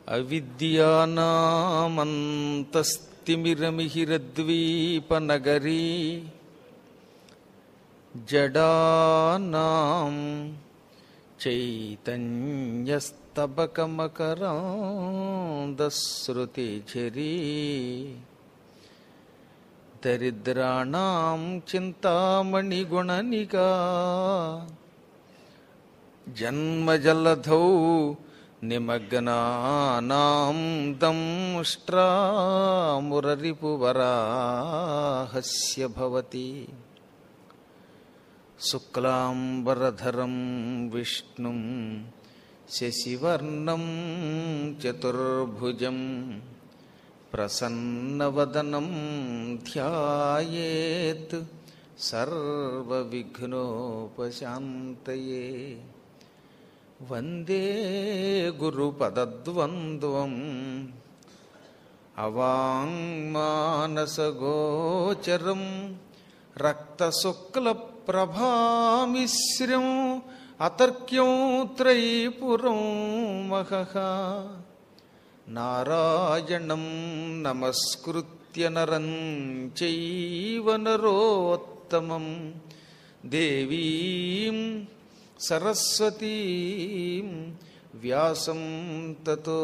అవిద్యానామంతస్తిమిరమిహిరద్వీపనగరీ జడానాం చైతన్యస్తబకమకరాందశ్రుతిఝరీ దరిద్రాణం చింతామణిగుణనికా జన్మజలధౌ నిమగ్నానాం దంష్ట్రామురరిపువరాహస్య భవతి శుక్లాంబరధరం విష్ణుం శశివర్ణం చతుర్భుజం ప్రసన్నవదనం ధ్యాయేత్ సర్వవిఘ్నోపశాంతయే వందే గురుపదద్వంద్వం అవాంగ్మానసగోచరం రక్తశుక్లప్రభామిశ్రం అతర్క్యం త్రైపురం మహః నారాయణం నమస్కృత్య నరం చైవ నరోత్తమం దేవీం సరస్వతీం వ్యాసం తతో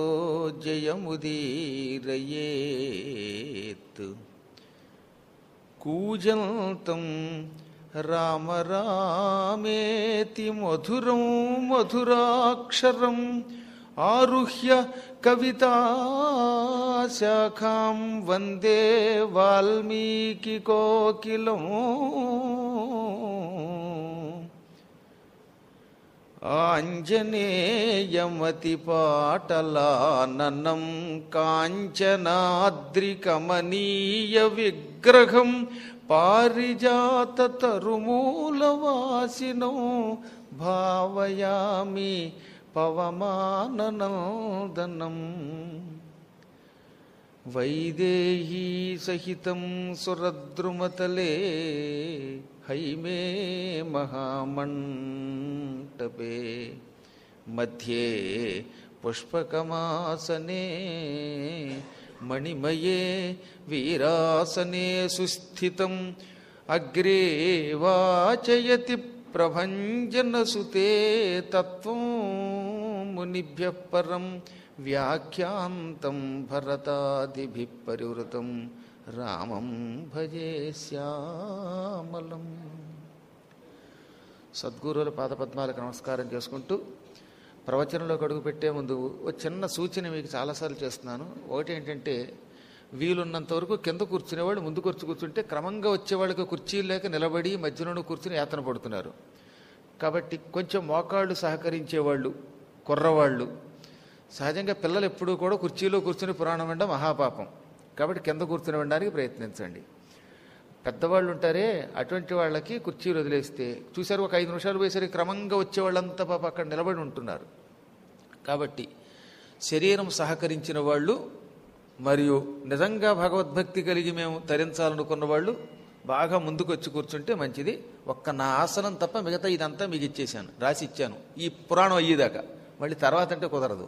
జయముదీరయేత్ కూజంతం రామ రామేతి మధురం మధురాక్షరం ఆరుహ్య కవితాశాఖాం వందే వాల్మీకి కోకిలం ఆంజనేయమతిపాటలాననం కాంచనాద్రికమనీయ విగ్రహం పారిజాతరుమూలవాసినో భావయామి పవమాననందనం వైదేహీ సహితం సురద్రుమతలే హైమే మహామంటపే మధ్యే పుష్పకమాసనే మణిమయే వీరాసనే సుస్థితం అగ్రే వాచయతి ప్రభంజనసుతే తత్వం మునిభ్య పరం వ్యాఖ్యాంతం భరతాదిభి పరివృతం రామం భజే శ్యామలం సద్గురువుల పాదపద్మాలకు నమస్కారం చేసుకుంటూ ప్రవచనంలోకి అడుగు పెట్టే ముందు ఒక చిన్న సూచన మీకు చాలాసార్లు చేస్తున్నాను ఒకటి ఏంటంటే వీలున్నంత వరకు కింద కూర్చునేవాళ్ళు ముందు కూర్చు కూర్చుంటే క్రమంగా వచ్చేవాళ్ళకి కుర్చీలు లేక నిలబడి మధ్యలోనూ కూర్చుని యాతన పడుతున్నారు కాబట్టి కొంచెం మోకాళ్ళు సహకరించేవాళ్ళు కుర్రవాళ్ళు సహజంగా పిల్లలు ఎప్పుడూ కూడా కుర్చీలో కూర్చుని పురాణం వినడం మహాపాపం కాబట్టి కింద కూర్చుని వినడానికి ప్రయత్నించండి పెద్దవాళ్ళు ఉంటారే అటువంటి వాళ్ళకి కుర్చీలు వదిలేస్తే చూసారు ఒక ఐదు నిమిషాలు పోయేసరికి క్రమంగా వచ్చే వాళ్ళంతా పాప అక్కడ నిలబడి ఉంటున్నారు కాబట్టి శరీరం సహకరించిన వాళ్ళు మరియు నిజంగా భగవద్భక్తి కలిగి మేము తరించాలనుకున్న వాళ్ళు బాగా ముందుకు వచ్చి కూర్చుంటే మంచిది ఒక్క నా ఆసనం తప్ప మిగతా ఇదంతా మీకు ఇచ్చేశాను రాసి ఇచ్చాను ఈ పురాణం అయ్యేదాకా మళ్ళీ తర్వాత అంటే కుదరదు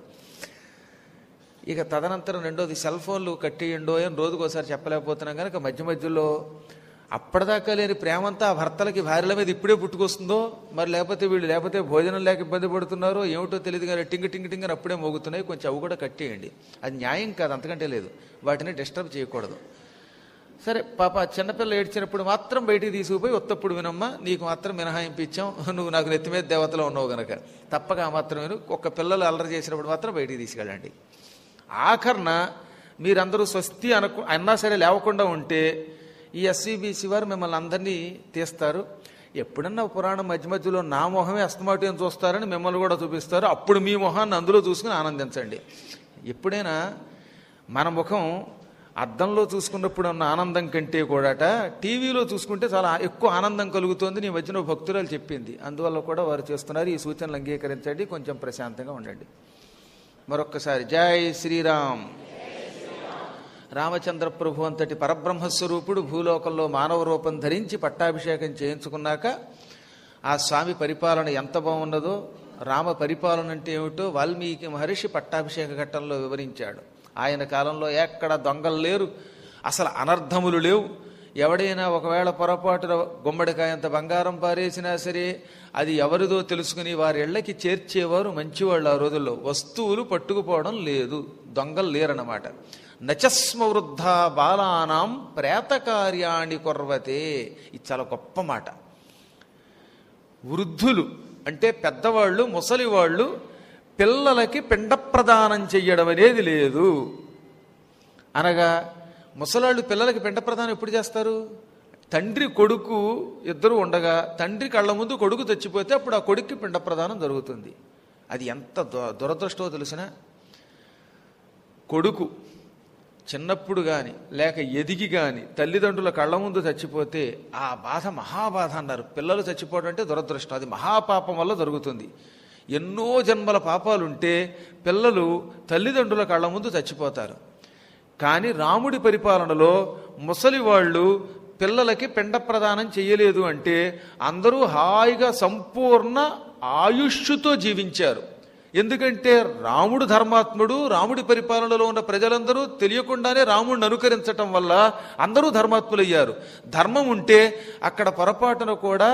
ఇక తదనంతరం రెండోది సెల్ ఫోన్లు కట్టేయండో అని రోజుకు ఒకసారి చెప్పలేకపోతున్నాం కనుక మధ్య మధ్యలో అప్పటిదాకా లేని ప్రేమంతా ఆ భర్తలకి భార్యల మీద ఇప్పుడే పుట్టుకొస్తుందో మరి లేకపోతే వీళ్ళు లేకపోతే భోజనం లేక ఇబ్బంది పడుతున్నారో ఏమిటో తెలియదు కానీ టింగ్ టింగ్ టింగ్ అని అప్పుడే మోగుతున్నాయి కొంచెం అవి కూడా కట్టేయండి అది న్యాయం కాదు అంతకంటే లేదు వాటిని డిస్టర్బ్ చేయకూడదు సరే పాప చిన్నపిల్ల ఏడ్చినప్పుడు మాత్రం బయటికి తీసుకుపోయి ఒత్తప్పుడు వినమ్మా నీకు మాత్రం మినహాయింపు ఇచ్చాం నువ్వు నాకు నెత్తి మీద దేవతలో ఉన్నావు గనక తప్పక ఆ మాత్రం విను ఒక్క పిల్లలు అల్లరి చేసినప్పుడు మాత్రం బయటికి తీసుకెళ్ళండి ఆఖరణ మీరందరూ స్వస్తి అనకు అన్నా సరే లేవకుండా ఉంటే ఈ ఎస్సీబీసీ వారు మిమ్మల్ని అందరినీ తీస్తారు ఎప్పుడన్నా పురాణం మధ్య మధ్యలో నా మొహమే అస్తమాటం చూస్తారని మిమ్మల్ని కూడా చూపిస్తారు అప్పుడు మీ మొహాన్ని అందులో చూసుకుని ఆనందించండి ఎప్పుడైనా మన ముఖం అద్దంలో చూసుకున్నప్పుడు ఉన్న ఆనందం కంటే కూడాట టీవీలో చూసుకుంటే చాలా ఎక్కువ ఆనందం కలుగుతోంది నీ మధ్యన భక్తురాలు చెప్పింది అందువల్ల కూడా వారు చేస్తున్నారు ఈ సూచనలు అంగీకరించండి కొంచెం ప్రశాంతంగా ఉండండి మరొక్కసారి జై శ్రీరామ్ రామచంద్ర ప్రభు అంతటి పరబ్రహ్మస్వరూపుడు భూలోకంలో మానవ రూపం ధరించి పట్టాభిషేకం చేయించుకున్నాక ఆ స్వామి పరిపాలన ఎంత బాగున్నదో రామ పరిపాలన అంటే ఏమిటో వాల్మీకి మహర్షి పట్టాభిషేక ఘట్టంలో వివరించాడు ఆయన కాలంలో ఎక్కడ దొంగలు లేరు అసలు అనర్థములు లేవు ఎవడైనా ఒకవేళ పొరపాటున గుమ్మడికాయంత బంగారం పారేసినా సరే అది ఎవరిదో తెలుసుకుని వారి ఇళ్ళకి చేర్చేవారు మంచివాళ్ళు ఆ రోజుల్లో వస్తువులు పట్టుకుపోవడం లేదు దొంగలు లేరన్నమాట నచస్మ వృద్ధ బాలానాం ప్రేతకార్యాణి కొర్వతే ఇది చాలా గొప్ప మాట వృద్ధులు అంటే పెద్దవాళ్ళు ముసలివాళ్ళు పిల్లలకి పిండ ప్రదానం చెయ్యడం అనేది లేదు అనగా ముసలాళ్ళు పిల్లలకి పిండ ప్రదానం ఎప్పుడు చేస్తారు తండ్రి కొడుకు ఇద్దరు ఉండగా తండ్రి కళ్ళ ముందు కొడుకు చచ్చిపోతే అప్పుడు ఆ కొడుక్కి పిండ ప్రదానం జరుగుతుంది అది ఎంత దు- దురదృష్టమో తెలిసిన కొడుకు చిన్నప్పుడు కానీ లేక ఎదిగి కానీ తల్లిదండ్రుల కళ్ళ ముందు చచ్చిపోతే ఆ బాధ మహాబాధ అన్నారు పిల్లలు చచ్చిపోవడం అంటే దురదృష్టం అది మహాపాపం వల్ల జరుగుతుంది ఎన్నో జన్మల పాపాలుంటే పిల్లలు తల్లిదండ్రుల కళ్ళ ముందు చచ్చిపోతారు కానీ రాముడి పరిపాలనలో ముసలి వాళ్ళు పిల్లలకి పిండ ప్రదానం చేయలేదు అంటే అందరూ హాయిగా సంపూర్ణ ఆయుష్తో జీవించారు ఎందుకంటే రాముడు ధర్మాత్ముడు రాముడి పరిపాలనలో ఉన్న ప్రజలందరూ తెలియకుండానే రాముడిని అనుకరించటం వల్ల అందరూ ధర్మాత్ములయ్యారు ధర్మం ఉంటే అక్కడ పొరపాటున కూడా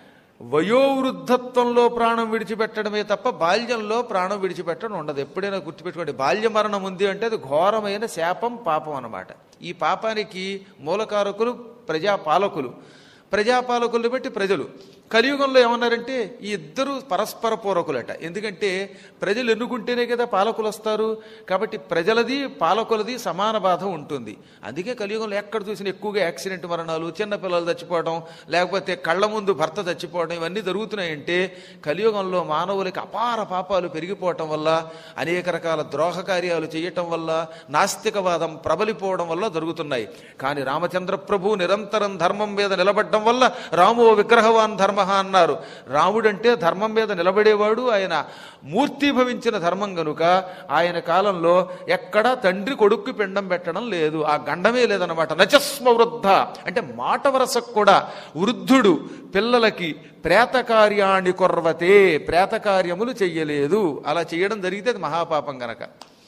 వయోవృద్ధత్వంలో ప్రాణం విడిచిపెట్టడమే తప్ప బాల్యంలో ప్రాణం విడిచిపెట్టడం ఉండదు ఎప్పుడైనా గుర్తుపెట్టుకోండి బాల్య మరణం ఉంది అంటే అది ఘోరమైన శాపం పాపం అన్నమాట ఈ పాపానికి మూలకారకులు ప్రజాపాలకులు ప్రజాపాలకుల్ని బట్టి ప్రజలు కలియుగంలో ఏమన్నారంటే ఈ ఇద్దరు పరస్పర పూరకులట ఎందుకంటే ప్రజలు ఎన్నుకుంటేనే కదా పాలకులు వస్తారు కాబట్టి ప్రజలది పాలకులది సమాన బాధ ఉంటుంది అందుకే కలియుగంలో ఎక్కడ చూసినా ఎక్కువగా యాక్సిడెంట్ మరణాలు చిన్నపిల్లలు చచ్చిపోవడం లేకపోతే కళ్ళ ముందు భర్త చచ్చిపోవడం ఇవన్నీ జరుగుతున్నాయంటే కలియుగంలో మానవులకి అపార పాపాలు పెరిగిపోవటం వల్ల అనేక రకాల ద్రోహ కార్యాలు చేయటం వల్ల నాస్తికవాదం ప్రబలిపోవడం వల్ల జరుగుతున్నాయి కానీ రామచంద్ర ప్రభు నిరంతరం ధర్మం మీద నిలబడడం వల్ల రామో విగ్రహవాన్ ధర్మ అన్నారు రాముడంటే ధర్మం మీద నిలబడేవాడు ఆయన మూర్తిభవించిన ధర్మం గనుక ఆయన కాలంలో ఎక్కడా తండ్రి కొడుక్కి పిండం పెట్టడం లేదు ఆ గండమే లేదనమాట నచస్మ వృద్ధ అంటే మాట వరసకు కూడా వృద్ధుడు పిల్లలకి ప్రేతకార్యాణి కొర్వతే ప్రేతకార్యములు చెయ్యలేదు అలా చేయడం జరిగితే అది మహాపాపం గనక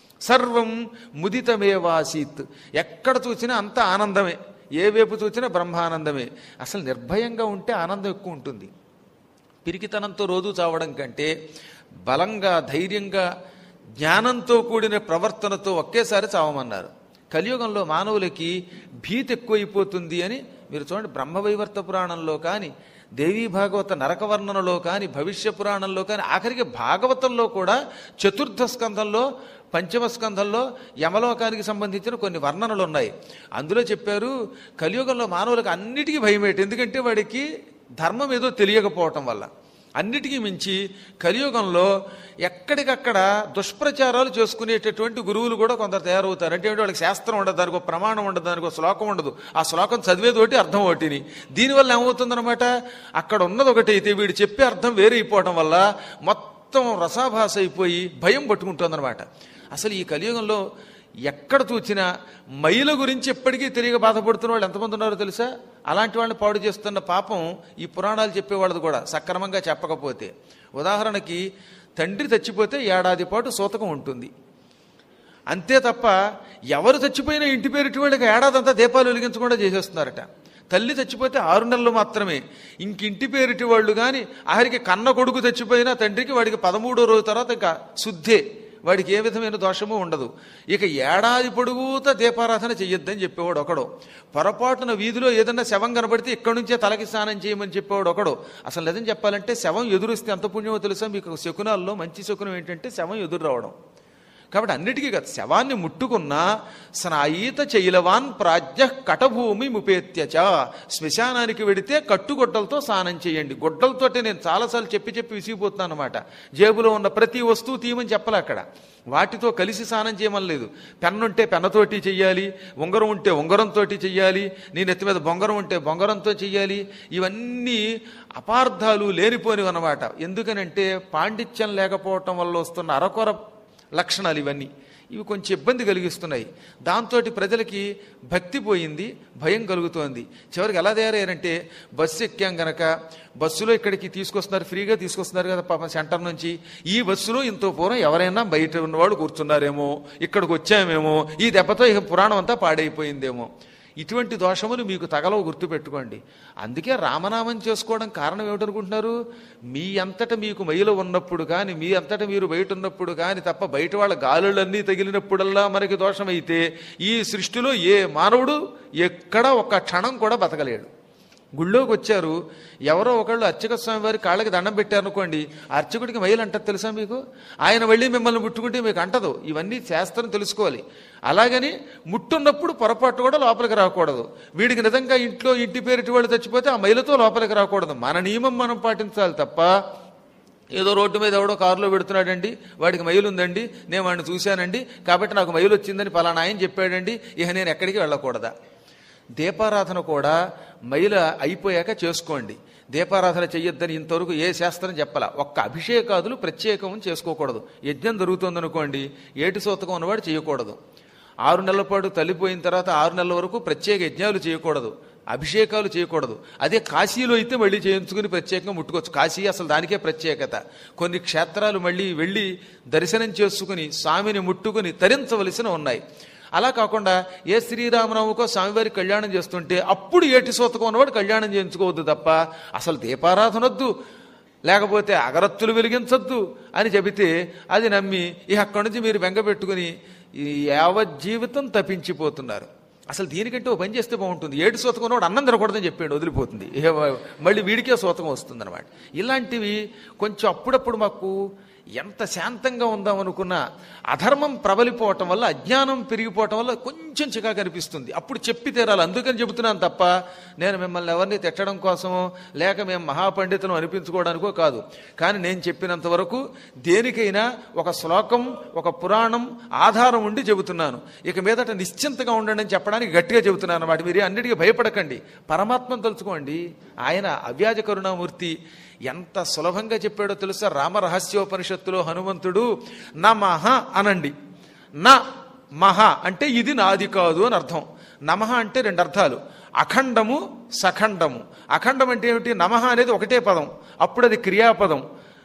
సర్వం ముదితమేవాసీత్ ఎక్కడ చూసినా అంత ఆనందమే ఏ వైపు చూసినా బ్రహ్మానందమే అసలు నిర్భయంగా ఉంటే ఆనందం ఎక్కువ ఉంటుంది పిరికితనంతో రోజు చావడం కంటే బలంగా ధైర్యంగా జ్ఞానంతో కూడిన ప్రవర్తనతో ఒకేసారి చావమన్నారు కలియుగంలో మానవులకి భీతి ఎక్కువైపోతుంది అని మీరు చూడండి బ్రహ్మవైవర్త పురాణంలో కానీ దేవీ భాగవత నరకవర్ణనలో కానీ భవిష్య పురాణంలో కానీ ఆఖరికి భాగవతంలో కూడా చతుర్థ స్కంధంలో పంచమ స్కంధంలో యమలోకానికి సంబంధించిన కొన్ని వర్ణనలు ఉన్నాయి అందులో చెప్పారు కలియుగంలో మానవులకు అన్నిటికీ భయమేటి ఎందుకంటే వాడికి ధర్మం ఏదో తెలియకపోవటం వల్ల అన్నిటికీ మించి కలియుగంలో ఎక్కడికక్కడ దుష్ప్రచారాలు చేసుకునేటటువంటి గురువులు కూడా కొందరు తయారవుతారు అంటే ఏంటి వాళ్ళకి శాస్త్రం ఉండదు దానికి ఒక ప్రమాణం ఉండదు దానికి ఒక శ్లోకం ఉండదు ఆ శ్లోకం చదివేది ఒకటి అర్థం ఒకటిని దీనివల్ల ఏమవుతుందన్నమాట అక్కడ ఉన్నది ఒకటి అయితే వీడు చెప్పే అర్థం వేరే అయిపోవడం వల్ల మొత్తం రసాభాస అయిపోయి భయం పట్టుకుంటుందన్నమాట అసలు ఈ కలియుగంలో ఎక్కడ చూచినా మైల గురించి ఎప్పటికీ తెలియక బాధపడుతున్న వాళ్ళు ఎంతమంది ఉన్నారో తెలుసా అలాంటి వాళ్ళని పాడు చేస్తున్న పాపం ఈ పురాణాలు చెప్పేవాళ్ళది కూడా సక్రమంగా చెప్పకపోతే ఉదాహరణకి తండ్రి చచ్చిపోతే ఏడాది పాటు సూతకం ఉంటుంది అంతే తప్ప ఎవరు చచ్చిపోయినా ఇంటి పేరిటి వాళ్ళకి ఏడాదంతా దీపాలు వెలిగించకుండా చేసేస్తున్నారట తల్లి చచ్చిపోతే ఆరు నెలలు మాత్రమే ఇంక ఇంటి పేరిటి వాళ్ళు కానీ ఆఖరికి కన్న కొడుకు చచ్చిపోయినా తండ్రికి వాడికి పదమూడో రోజు తర్వాత ఇంకా శుద్ధే వాడికి ఏ విధమైన దోషము ఉండదు ఇక ఏడాది పొడుగుతా దీపారాధన చెయ్యొద్దని చెప్పేవాడు ఒకడు పొరపాటున వీధిలో ఏదన్నా శవం కనబడితే ఇక్కడి నుంచే తలకి స్నానం చేయమని చెప్పేవాడు ఒకడు అసలు లేదని చెప్పాలంటే శవం ఎదురుస్తే ఎంత పుణ్యమో తెలుసా మీకు శకునాల్లో మంచి శకునం ఏంటంటే శవం ఎదురు రావడం కాబట్టి అన్నిటికీ కదా శవాన్ని ముట్టుకున్నా స్నాయిత చైలవాన్ ప్రాజ్య కటభూమి ముపేత్యచ శ్మశానానికి వెడితే కట్టుగొడ్డలతో స్నానం చేయండి గొడ్డలతోటే నేను చాలాసార్లు చెప్పి చెప్పి విసిగిపోతున్నాను అనమాట జేబులో ఉన్న ప్రతి వస్తువు తీయమని చెప్పలే అక్కడ వాటితో కలిసి స్నానం చేయమని లేదు పెన్నుంటే పెన్నతోటి చెయ్యాలి ఉంగరం ఉంటే ఉంగరంతో చెయ్యాలి నీ నెత్తి మీద బొంగరం ఉంటే బొంగరంతో చెయ్యాలి ఇవన్నీ అపార్థాలు లేనిపోనివి అన్నమాట ఎందుకనంటే పాండిత్యం లేకపోవటం వల్ల వస్తున్న అరకొర లక్షణాలు ఇవన్నీ ఇవి కొంచెం ఇబ్బంది కలిగిస్తున్నాయి దాంతో ప్రజలకి భక్తి పోయింది భయం కలుగుతోంది చివరికి ఎలా తయారయ్యారంటే బస్సు ఎక్కాం గనక బస్సులో ఇక్కడికి తీసుకొస్తున్నారు ఫ్రీగా తీసుకొస్తున్నారు కదా పాపం సెంటర్ నుంచి ఈ బస్సులో ఇంత పూర్వం ఎవరైనా బయట ఉన్నవాళ్ళు కూర్చున్నారేమో ఇక్కడికి వచ్చామేమో ఈ దెబ్బతో ఇక పురాణం అంతా పాడైపోయిందేమో ఇటువంటి దోషములు మీకు తగలవు గుర్తుపెట్టుకోండి అందుకే రామనామం చేసుకోవడం కారణం ఏమిటనుకుంటున్నారు మీ అంతట మీకు మైలు ఉన్నప్పుడు కానీ మీ అంతట మీరు బయట ఉన్నప్పుడు కానీ తప్ప బయట వాళ్ళ గాలులన్నీ తగిలినప్పుడల్లా మనకి దోషమైతే ఈ సృష్టిలో ఏ మానవుడు ఎక్కడ ఒక క్షణం కూడా బతకలేడు గుళ్ళోకి వచ్చారు ఎవరో ఒకళ్ళు అర్చక స్వామి వారి కాళ్ళకి దండం పెట్టారనుకోండి ఆ అర్చకుడికి మైలు అంటది తెలుసా మీకు ఆయన వెళ్ళి మిమ్మల్ని ముట్టుకుంటే మీకు అంటదు ఇవన్నీ శాస్త్రం తెలుసుకోవాలి అలాగని ముట్టున్నప్పుడు పొరపాటు కూడా లోపలికి రాకూడదు వీడికి నిజంగా ఇంట్లో ఇంటి పేరిటి వాళ్ళు చచ్చిపోతే ఆ మైలతో లోపలికి రాకూడదు మన నియమం మనం పాటించాలి తప్ప ఏదో రోడ్డు మీద ఎవడో కారులో పెడుతున్నాడండి వాడికి మైలు ఉందండి నేను వాడిని చూశానండి కాబట్టి నాకు మైలు వచ్చిందని పలానా ఆయన చెప్పాడండి ఇక నేను ఎక్కడికి వెళ్ళకూడదా దీపారాధన కూడా మైల అయిపోయాక చేసుకోండి దీపారాధన చెయ్యొద్దని ఇంతవరకు ఏ శాస్త్రం చెప్పాల ఒక్క అభిషేకాదులు ప్రత్యేకం చేసుకోకూడదు యజ్ఞం జరుగుతుందనుకోండి ఏటి సూతకం ఉన్నవాడు చేయకూడదు ఆరు నెలల పాటు తల్లిపోయిన తర్వాత ఆరు నెలల వరకు ప్రత్యేక యజ్ఞాలు చేయకూడదు అభిషేకాలు చేయకూడదు అదే కాశీలో అయితే మళ్ళీ చేయించుకుని ప్రత్యేకంగా ముట్టుకోవచ్చు కాశీ అసలు దానికే ప్రత్యేకత కొన్ని క్షేత్రాలు మళ్ళీ వెళ్ళి దర్శనం చేసుకుని స్వామిని ముట్టుకుని తరించవలసిన ఉన్నాయి అలా కాకుండా ఏ శ్రీరామనవమికో స్వామివారి కళ్యాణం చేస్తుంటే అప్పుడు ఏటి సూతకం ఉన్నవాడు కళ్యాణం చేయించుకోవద్దు తప్ప అసలు దీపారాధనొద్దు లేకపోతే అగరత్తులు వెలిగించొద్దు అని చెబితే అది నమ్మి ఇక అక్కడి నుంచి మీరు బెంగ పెట్టుకుని ఈ యావత్ జీవితం తప్పించిపోతున్నారు అసలు దీనికంటే ఓ పని చేస్తే బాగుంటుంది ఏడు సూతకం ఉన్నవాడు అన్నం తినకూడదని చెప్పాడు వదిలిపోతుంది ఇక మళ్ళీ వీడికే సూతకం వస్తుంది అనమాట ఇలాంటివి కొంచెం అప్పుడప్పుడు మాకు ఎంత శాంతంగా ఉందాం అనుకున్నా అధర్మం ప్రబలిపోవటం వల్ల అజ్ఞానం పెరిగిపోవటం వల్ల కొంచెం చికాకు అనిపిస్తుంది అప్పుడు చెప్పి తీరాలి అందుకని చెబుతున్నాను తప్ప నేను మిమ్మల్ని ఎవరిని తిట్టడం కోసమో లేక మేము మహాపండితులు అనిపించుకోవడానికో కాదు కానీ నేను చెప్పినంత వరకు దేనికైనా ఒక శ్లోకం ఒక పురాణం ఆధారం ఉండి చెబుతున్నాను ఇక మీదట నిశ్చింతగా ఉండండి అని చెప్పడానికి గట్టిగా చెబుతున్నాను అన్నమాట మీరు అన్నిటికీ భయపడకండి పరమాత్మను తలుచుకోండి ఆయన అవ్యాజ కరుణామూర్తి ఎంత సులభంగా చెప్పాడో తెలుసా రామరహస్యోపనిషత్తులో హనుమంతుడు నమః అనండి నా మహ అంటే ఇది నాది కాదు అని అర్థం నమః అంటే రెండు అర్థాలు అఖండము సఖండము అఖండం అంటే ఏమిటి నమః అనేది ఒకటే పదం అప్పుడు అది క్రియాపదం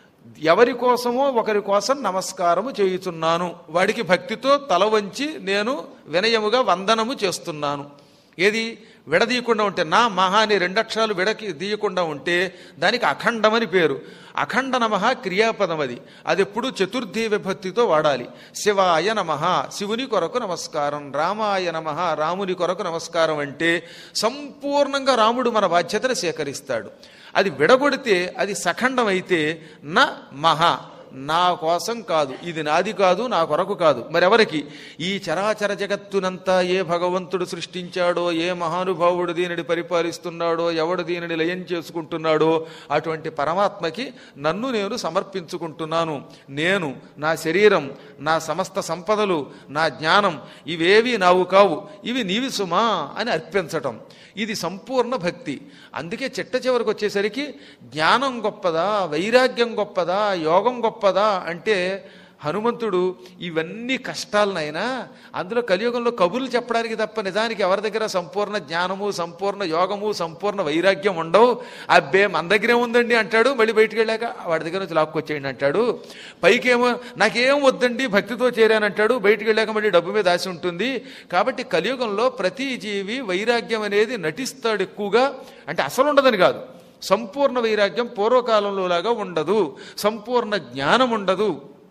ఎవరి కోసమో ఒకరి కోసం నమస్కారము చేయుచున్నాను వాడికి భక్తితో తల వంచి నేను వినయముగా వందనము చేస్తున్నాను ఏది విడదీయకుండా ఉంటే నా మహా అని రెండక్షరాలు విడకి తీయకుండా ఉంటే దానికి అఖండమని పేరు అఖండ నమ క్రియాపదం అది అది ఎప్పుడు చతుర్థి విభక్తితో వాడాలి శివాయ నమ శివుని కొరకు నమస్కారం రామాయ నమ రాముని కొరకు నమస్కారం అంటే సంపూర్ణంగా రాముడు మన బాధ్యతను సేకరిస్తాడు అది విడగొడితే అది సఖండం అయితే న మహ నా కోసం కాదు ఇది నాది కాదు నా కొరకు కాదు మరెవరికి ఈ చరాచర జగత్తునంతా ఏ భగవంతుడు సృష్టించాడో ఏ మహానుభావుడు దీనిని పరిపాలిస్తున్నాడో ఎవడు దీనిని లయం చేసుకుంటున్నాడో అటువంటి పరమాత్మకి నన్ను నేను సమర్పించుకుంటున్నాను నేను నా శరీరం నా సమస్త సంపదలు నా జ్ఞానం ఇవేవి నావు కావు ఇవి నీవి సుమా అని అర్పించటం ఇది సంపూర్ణ భక్తి అందుకే చిట్ట చివరికి వచ్చేసరికి జ్ఞానం గొప్పదా వైరాగ్యం గొప్పదా యోగం గొప్పదా అంటే హనుమంతుడు ఇవన్నీ కష్టాలనైనా అందులో కలియుగంలో కబుర్లు చెప్పడానికి తప్ప నిజానికి ఎవరి దగ్గర సంపూర్ణ జ్ఞానము సంపూర్ణ యోగము సంపూర్ణ వైరాగ్యం ఉండవు అబ్బే మన దగ్గరే ఉందండి అంటాడు మళ్ళీ బయటికి వెళ్ళాక వాడి దగ్గర నుంచి లాక్కొచ్చేయండి అంటాడు పైకేమో నాకేం వద్దండి భక్తితో చేరానంటాడు బయటికి వెళ్ళాక మళ్ళీ డబ్బు మీద ఆశ ఉంటుంది కాబట్టి కలియుగంలో ప్రతి జీవి వైరాగ్యం అనేది నటిస్తాడు ఎక్కువగా అంటే అసలు ఉండదని కాదు సంపూర్ణ వైరాగ్యం పూర్వకాలంలో లాగా ఉండదు సంపూర్ణ జ్ఞానం ఉండదు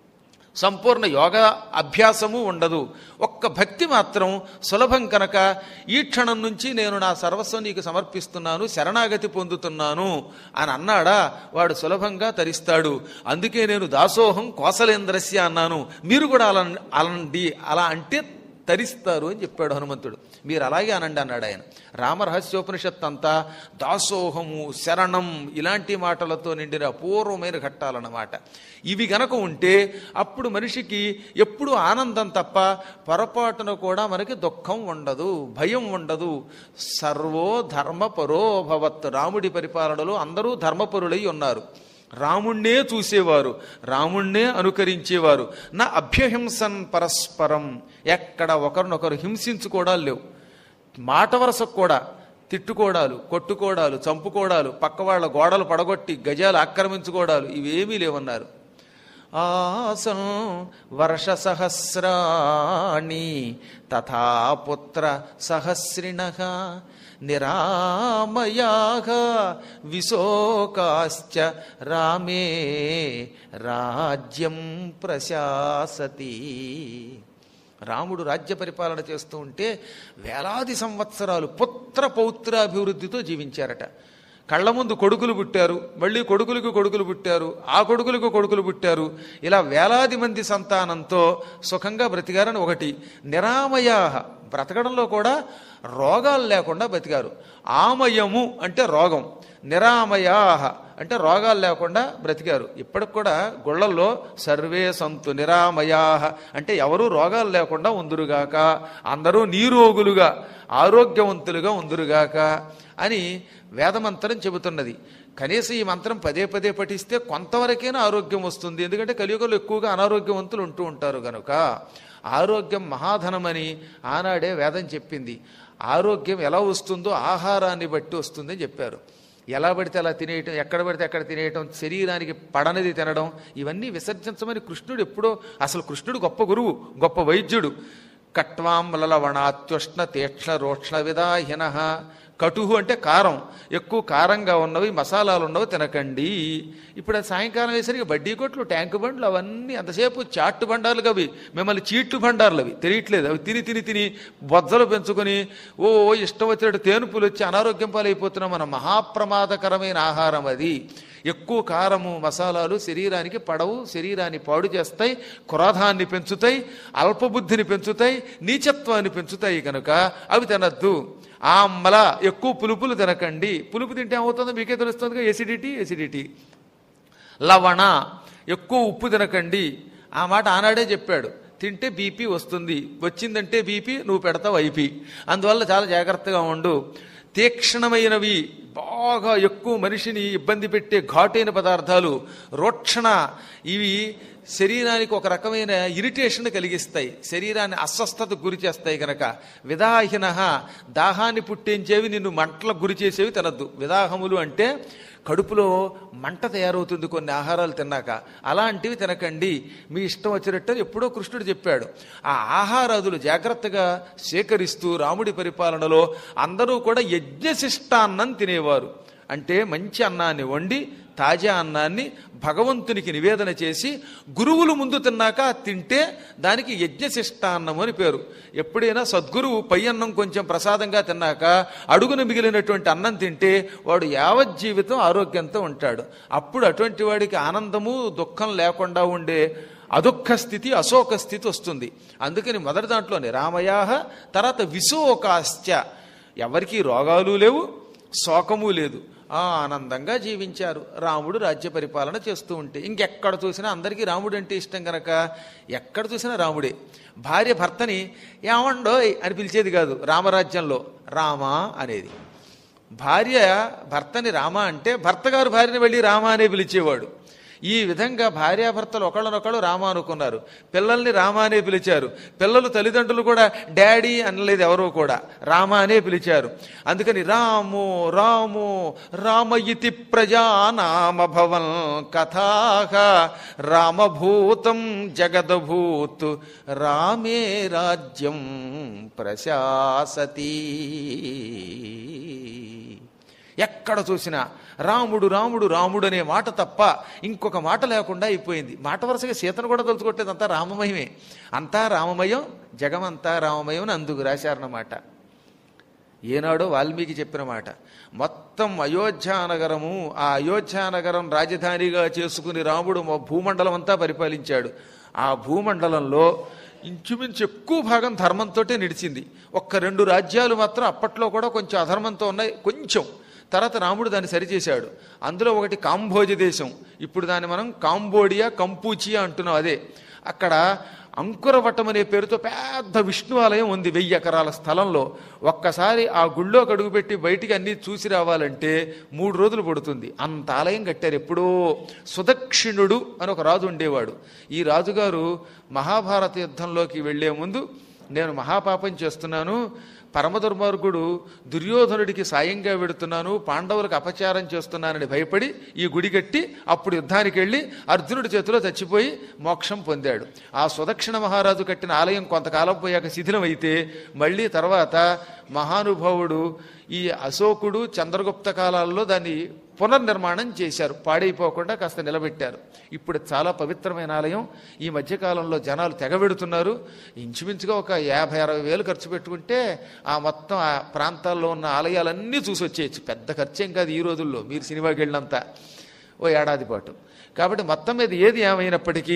సంపూర్ణ యోగా అభ్యాసము ఉండదు ఒక్క భక్తి మాత్రం సులభం కనుక ఈ క్షణం నుంచి నేను నా సర్వస్వం నీకు సమర్పిస్తున్నాను శరణాగతి పొందుతున్నాను అని అన్నాడా వాడు సులభంగా తరిస్తాడు అందుకే నేను దాసోహం కోసలేంద్రస్య అన్నాను మీరు కూడా అలా అలండి అలా అంటే తరిస్తారు అని చెప్పాడు హనుమంతుడు మీరు అలాగే అనండి అన్నాడు ఆయన రామరహస్యోపనిషత్ అంతా దాసోహము శరణం ఇలాంటి మాటలతో నిండిన అపూర్వమైన ఘట్టాలన్నమాట ఇవి గనక ఉంటే అప్పుడు మనిషికి ఎప్పుడు ఆనందం తప్ప పొరపాటున కూడా మనకి దుఃఖం ఉండదు భయం ఉండదు సర్వో ధర్మపరో భవత్ రాముడి పరిపాలనలో అందరూ ధర్మపరులై ఉన్నారు రాముణ్ణే చూసేవారు రాముణ్ణే అనుకరించేవారు నా అభ్యహింసన్ పరస్పరం ఎక్కడ ఒకరినొకరు హింసించుకోవడాలు లేవు మాట వరసకు కూడా తిట్టుకోవడాలు కొట్టుకోవడాలు చంపుకోవడాలు పక్క వాళ్ళ గోడలు పడగొట్టి గజాలు ఆక్రమించుకోవడాలు ఇవేమీ లేవన్నారు ఆసం వర్ష సహస్రాణి తథా పుత్ర సహస్రిణ నిరామయాగ విశోకాశ్చ రామే రాజ్యం ప్రశాసతి రాముడు రాజ్య పరిపాలన చేస్తూ ఉంటే వేలాది సంవత్సరాలు పుత్ర పౌత్రాభివృద్ధితో జీవించారట కళ్ళ ముందు కొడుకులు పుట్టారు మళ్ళీ కొడుకులకు కొడుకులు పుట్టారు ఆ కొడుకులకు కొడుకులు పుట్టారు ఇలా వేలాది మంది సంతానంతో సుఖంగా బ్రతికారని ఒకటి నిరామయా బ్రతకడంలో కూడా రోగాలు లేకుండా బ్రతికారు ఆమయము అంటే రోగం నిరామయా అంటే రోగాలు లేకుండా బ్రతికారు ఇప్పటికి కూడా గుళ్ళల్లో సర్వే సంతు నిరామయా అంటే ఎవరు రోగాలు లేకుండా ఉందురుగాక అందరూ నీరోగులుగా ఆరోగ్యవంతులుగా ఉందురుగాక అని వేదమంత్రం చెబుతున్నది కనీసం ఈ మంత్రం పదే పదే పఠిస్తే కొంతవరకైనా ఆరోగ్యం వస్తుంది ఎందుకంటే కలియుగంలో ఎక్కువగా అనారోగ్యవంతులు ఉంటూ ఉంటారు గనుక ఆరోగ్యం మహాధనమని ఆనాడే వేదం చెప్పింది ఆరోగ్యం ఎలా వస్తుందో ఆహారాన్ని బట్టి వస్తుందని చెప్పారు ఎలా పడితే అలా తినేయటం ఎక్కడ పడితే అక్కడ తినేయటం శరీరానికి పడనిది తినడం ఇవన్నీ విసర్జించమని కృష్ణుడు ఎప్పుడో అసలు కృష్ణుడు గొప్ప గురువు గొప్ప వైద్యుడు కట్వాం లలవణాత్యుష్ణ తీక్ష్ణ రోక్షణ విదాహిన కటుహు అంటే కారం ఎక్కువ కారంగా ఉన్నవి మసాలాలు ఉన్నవి తినకండి ఇప్పుడు అది సాయంకాలం వేసరికి బడ్డీ కొట్లు ట్యాంకు బండ్లు అవన్నీ అంతసేపు చాట్టు బండార్లు అవి మిమ్మల్ని చీట్లు బండార్లు అవి తెలియట్లేదు అవి తిని తిని తిని బొజ్జలు పెంచుకొని ఓ ఇష్టం వచ్చినట్టు తేనుపులు వచ్చి అనారోగ్యం పాలైపోతున్నాం మన మహాప్రమాదకరమైన ఆహారం అది ఎక్కువ కారము మసాలాలు శరీరానికి పడవు శరీరాన్ని పాడు చేస్తాయి క్రోధాన్ని పెంచుతాయి అల్పబుద్ధిని పెంచుతాయి నీచత్వాన్ని పెంచుతాయి కనుక అవి తినద్దు ఆమ్మల ఎక్కువ పులుపులు తినకండి పులుపు తింటే ఏమవుతుందో మీకే తెలుస్తుంది ఎసిడిటీ ఎసిడిటీ లవణ ఎక్కువ ఉప్పు తినకండి ఆ మాట ఆనాడే చెప్పాడు తింటే బీపీ వస్తుంది వచ్చిందంటే బీపీ నువ్వు పెడతావు ఐపీ అందువల్ల చాలా జాగ్రత్తగా ఉండు తీక్షణమైనవి బాగా ఎక్కువ మనిషిని ఇబ్బంది పెట్టే ఘాటైన పదార్థాలు రోక్షణ ఇవి శరీరానికి ఒక రకమైన ఇరిటేషన్ కలిగిస్తాయి శరీరాన్ని అస్వస్థతకు గురి చేస్తాయి కనుక విదాహిన దాహాన్ని పుట్టించేవి నిన్ను మంటలకు గురి చేసేవి తినద్దు విదాహములు అంటే కడుపులో మంట తయారవుతుంది కొన్ని ఆహారాలు తిన్నాక అలాంటివి తినకండి మీ ఇష్టం వచ్చినట్టు అని ఎప్పుడో కృష్ణుడు చెప్పాడు ఆ ఆహారాదులు జాగ్రత్తగా సేకరిస్తూ రాముడి పరిపాలనలో అందరూ కూడా యజ్ఞశిష్టాన్నం తినేవారు అంటే మంచి అన్నాన్ని వండి తాజా అన్నాన్ని భగవంతునికి నివేదన చేసి గురువులు ముందు తిన్నాక తింటే దానికి యజ్ఞశిష్టాన్నం అని పేరు ఎప్పుడైనా సద్గురువు పై అన్నం కొంచెం ప్రసాదంగా తిన్నాక అడుగున మిగిలినటువంటి అన్నం తింటే వాడు యావజ్జీవితం ఆరోగ్యంతో ఉంటాడు అప్పుడు అటువంటి వాడికి ఆనందము దుఃఖం లేకుండా ఉండే అదుఃఖ స్థితి అశోక స్థితి వస్తుంది అందుకని మొదటి దాంట్లోనే రామయాహ తర్వాత విశోకాశ్చ ఎవరికీ రోగాలు లేవు శోకము లేదు ఆ ఆనందంగా జీవించారు రాముడు రాజ్య పరిపాలన చేస్తూ ఉంటే ఇంకెక్కడ చూసినా అందరికీ రాముడు అంటే ఇష్టం కనుక ఎక్కడ చూసినా రాముడే భార్య భర్తని ఏమండోయ్ అని పిలిచేది కాదు రామరాజ్యంలో రామా అనేది భార్య భర్తని రామ అంటే భర్త గారు భార్యని వెళ్ళి రామ అనే పిలిచేవాడు ఈ విధంగా భార్యాభర్తలు ఒకళ్ళనొకళ్ళు రామ అనుకున్నారు పిల్లల్ని రామ అనే పిలిచారు పిల్లలు తల్లిదండ్రులు కూడా డాడీ అనలేదు ఎవరో కూడా రామ అనే పిలిచారు అందుకని రాము రాము రామయితి ప్రజానామభవన్ కథాహ రామభూతం జగదభూత్ రామే రాజ్యం ప్రశాసతి ఎక్కడ చూసినా రాముడు రాముడు రాముడు అనే మాట తప్ప ఇంకొక మాట లేకుండా అయిపోయింది మాట వరుసగా సీతను కూడా తలుచుకోవట్లేదు అంతా రామమయమే అంతా రామమయం జగమంతా రామమయం అని అందుకు రాశారన్నమాట ఏనాడో వాల్మీకి చెప్పిన మాట మొత్తం అయోధ్యానగరము ఆ అయోధ్యానగరం రాజధానిగా చేసుకుని రాముడు మా భూమండలం అంతా పరిపాలించాడు ఆ భూమండలంలో ఇంచుమించు ఎక్కువ భాగం ధర్మంతోటే నిడిచింది ఒక్క రెండు రాజ్యాలు మాత్రం అప్పట్లో కూడా కొంచెం అధర్మంతో ఉన్నాయి కొంచెం తర్వాత రాముడు దాన్ని సరిచేశాడు అందులో ఒకటి కాంబోజ దేశం ఇప్పుడు దాన్ని మనం కాంబోడియా కంపూచియా అంటున్నాం అదే అక్కడ అంకురవటం అనే పేరుతో పెద్ద విష్ణు ఆలయం ఉంది వెయ్యి ఎకరాల స్థలంలో ఒక్కసారి ఆ గుళ్ళో అడుగుపెట్టి బయటికి అన్ని చూసి రావాలంటే మూడు రోజులు పడుతుంది అంత ఆలయం కట్టారు ఎప్పుడో సుదక్షిణుడు అని ఒక రాజు ఉండేవాడు ఈ రాజుగారు మహాభారత యుద్ధంలోకి వెళ్లే ముందు నేను మహాపాపం చేస్తున్నాను పరమ దుర్మార్గుడు దుర్యోధనుడికి సాయంగా వెడుతున్నాను పాండవులకు అపచారం చేస్తున్నానని భయపడి ఈ గుడి కట్టి అప్పుడు యుద్ధానికి వెళ్ళి అర్జునుడి చేతిలో చచ్చిపోయి మోక్షం పొందాడు ఆ సుదక్షిణ మహారాజు కట్టిన ఆలయం కొంతకాలం పోయాక శిథిలం అయితే మళ్ళీ తర్వాత మహానుభావుడు ఈ అశోకుడు చంద్రగుప్త కాలాల్లో దాన్ని పునర్నిర్మాణం చేశారు పాడైపోకుండా కాస్త నిలబెట్టారు ఇప్పుడు చాలా పవిత్రమైన ఆలయం ఈ మధ్యకాలంలో జనాలు తెగబెడుతున్నారు ఇంచుమించుగా ఒక యాభై అరవై వేలు ఖర్చు పెట్టుకుంటే ఆ మొత్తం ఆ ప్రాంతాల్లో ఉన్న ఆలయాలన్నీ చూసి వచ్చేయచ్చు పెద్ద ఖర్చేం కాదు ఈ రోజుల్లో మీరు సినిమాకి వెళ్ళినంత ఓ ఏడాది పాటు కాబట్టి మొత్తం మీద ఏది ఏమైనప్పటికీ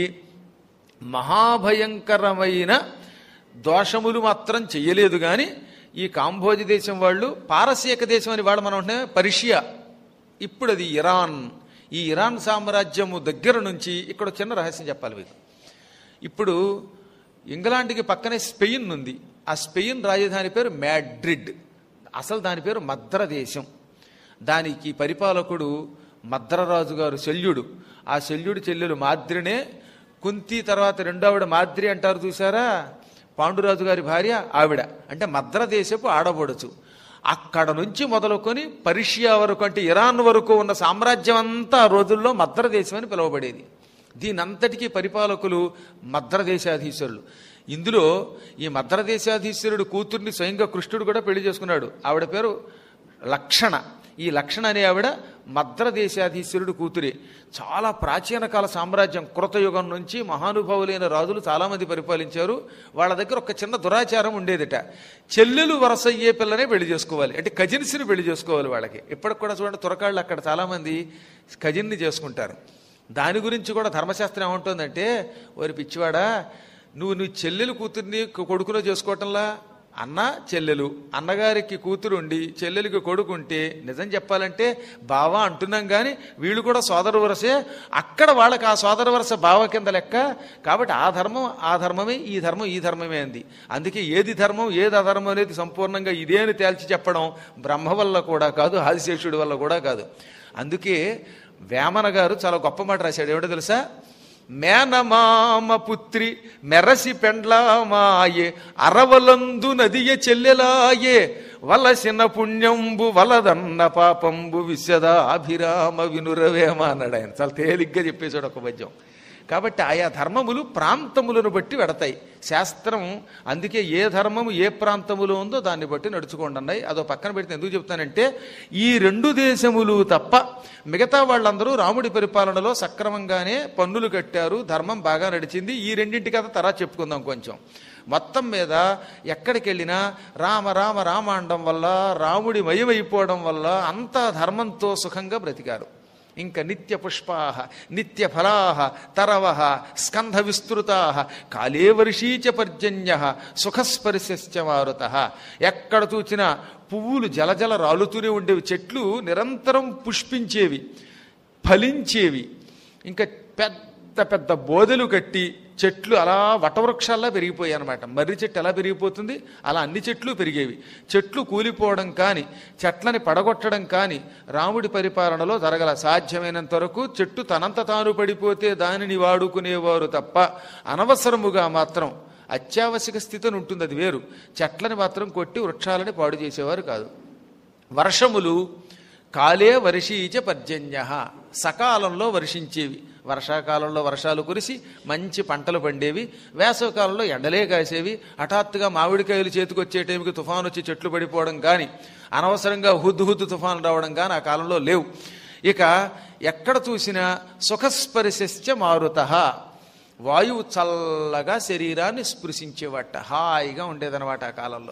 మహాభయంకరమైన దోషములు మాత్రం చెయ్యలేదు కానీ ఈ కాంబోజి దేశం వాళ్ళు పారసీక దేశం అని వాళ్ళు మనం అంటే పర్షియా ఇప్పుడు అది ఇరాన్ ఈ ఇరాన్ సామ్రాజ్యము దగ్గర నుంచి ఇక్కడ ఒక చిన్న రహస్యం చెప్పాలి మీకు ఇప్పుడు ఇంగ్లాండ్కి పక్కనే స్పెయిన్ ఉంది ఆ స్పెయిన్ రాజధాని పేరు మ్యాడ్రిడ్ అసలు దాని పేరు మద్ర దేశం దానికి పరిపాలకుడు మద్రరాజు గారు శల్యుడు ఆ శల్యుడి చెల్లెలు మాద్రినే కుంతి తర్వాత రెండోవిడ మాద్రి అంటారు చూసారా పాండురాజు గారి భార్య ఆవిడ అంటే మద్ర దేశపు ఆడబడుచు అక్కడ నుంచి మొదలుకొని పర్షియా వరకు అంటే ఇరాన్ వరకు ఉన్న సామ్రాజ్యం అంతా ఆ రోజుల్లో మద్ర దేశం అని పిలువబడేది దీనంతటికీ పరిపాలకులు మద్ర దేశాధీశ్వరులు ఇందులో ఈ మద్ర దేశాధీశ్వరుడు కూతుర్ని స్వయంగా కృష్ణుడు కూడా పెళ్లి చేసుకున్నాడు ఆవిడ పేరు లక్షణ ఈ లక్షణ అనే ఆవిడ మద్ర దేశాధీశ్వరుడు కూతురే చాలా ప్రాచీన కాల సామ్రాజ్యం కృతయుగం నుంచి మహానుభావులైన రాజులు చాలామంది పరిపాలించారు వాళ్ళ దగ్గర ఒక చిన్న దురాచారం ఉండేదిట చెల్లెలు వరస అయ్యే పిల్లనే పెళ్లి చేసుకోవాలి అంటే కజిన్స్ని పెళ్లి చేసుకోవాలి వాళ్ళకి ఇప్పటికి కూడా చూడండి తురకాళ్ళు అక్కడ చాలామంది కజిన్ని చేసుకుంటారు దాని గురించి కూడా ధర్మశాస్త్రం ఏమంటుందంటే ఓరి పిచ్చివాడా నువ్వు నీ చెల్లెలు కూతుర్ని కొడుకులో చేసుకోవటంలా అన్న చెల్లెలు అన్నగారికి కూతురు ఉండి చెల్లెలికి కొడుకుంటే నిజం చెప్పాలంటే బావ అంటున్నాం కానీ వీళ్ళు కూడా సోదర వరసే అక్కడ వాళ్ళకి ఆ సోదర వరస బావ కింద లెక్క కాబట్టి ఆ ధర్మం ఆ ధర్మమే ఈ ధర్మం ఈ ధర్మమే అంది అందుకే ఏది ధర్మం ఏది అధర్మం అనేది సంపూర్ణంగా ఇదే అని తేల్చి చెప్పడం బ్రహ్మ వల్ల కూడా కాదు ఆదిశేషుడి వల్ల కూడా కాదు అందుకే వేమన గారు చాలా గొప్ప మాట రాశాడు ఏమిటో తెలుసా మేనమామ పుత్రి మెరసి పెండ్లామాయే అరవలందు నదియ చెల్లెలాయే వలసిన పుణ్యంబు వలదన్న పాపంబు విశద అభిరామ వినురవేమ అన్నాడు ఆయన చాలా తేలిగ్గా చెప్పేశాడు ఒక పద్యం కాబట్టి ఆయా ధర్మములు ప్రాంతములను బట్టి వెడతాయి శాస్త్రం అందుకే ఏ ధర్మము ఏ ప్రాంతములో ఉందో దాన్ని బట్టి నడుచుకోండి అన్నాయి అదో పక్కన పెడితే ఎందుకు చెప్తానంటే ఈ రెండు దేశములు తప్ప మిగతా వాళ్ళందరూ రాముడి పరిపాలనలో సక్రమంగానే పన్నులు కట్టారు ధర్మం బాగా నడిచింది ఈ రెండింటి కథ తర్వాత చెప్పుకుందాం కొంచెం మొత్తం మీద ఎక్కడికి వెళ్ళినా రామ రామ రామ అనడం వల్ల రాముడి మయమైపోవడం వల్ల అంతా ధర్మంతో సుఖంగా బ్రతికారు ఇంకా నిత్య పుష్పాహ నిత్య ఫలాహ తరవ స్కంధ విస్తృతా కాలే వర్షీచ పర్జన్య సుఖస్పర్శ్చ మారుత ఎక్కడ చూచినా పువ్వులు జలజల రాలుతూనే ఉండేవి చెట్లు నిరంతరం పుష్పించేవి ఫలించేవి ఇంకా పెద్ద పెద్ద బోదెలు కట్టి చెట్లు అలా వటవృక్షాల్లో పెరిగిపోయాయి అనమాట మర్రి చెట్టు ఎలా పెరిగిపోతుంది అలా అన్ని చెట్లు పెరిగేవి చెట్లు కూలిపోవడం కానీ చెట్లని పడగొట్టడం కానీ రాముడి పరిపాలనలో జరగల సాధ్యమైనంత వరకు చెట్టు తనంత తాను పడిపోతే దానిని వాడుకునేవారు తప్ప అనవసరముగా మాత్రం అత్యావశ్యక స్థితిని ఉంటుంది అది వేరు చెట్లని మాత్రం కొట్టి వృక్షాలని పాడు చేసేవారు కాదు వర్షములు కాలే వర్షీచ పర్జన్య సకాలంలో వర్షించేవి వర్షాకాలంలో వర్షాలు కురిసి మంచి పంటలు పండేవి వేసవికాలంలో ఎండలే కాసేవి హఠాత్తుగా మామిడికాయలు చేతికొచ్చే టైంకి తుఫాను వచ్చి చెట్లు పడిపోవడం కానీ అనవసరంగా హుద్దు హుద్దు తుఫాను రావడం కానీ ఆ కాలంలో లేవు ఇక ఎక్కడ చూసినా సుఖస్పరిశ్చ మారుత వాయువు చల్లగా శరీరాన్ని స్పృశించేవాట హాయిగా ఉండేదన్నమాట ఆ కాలంలో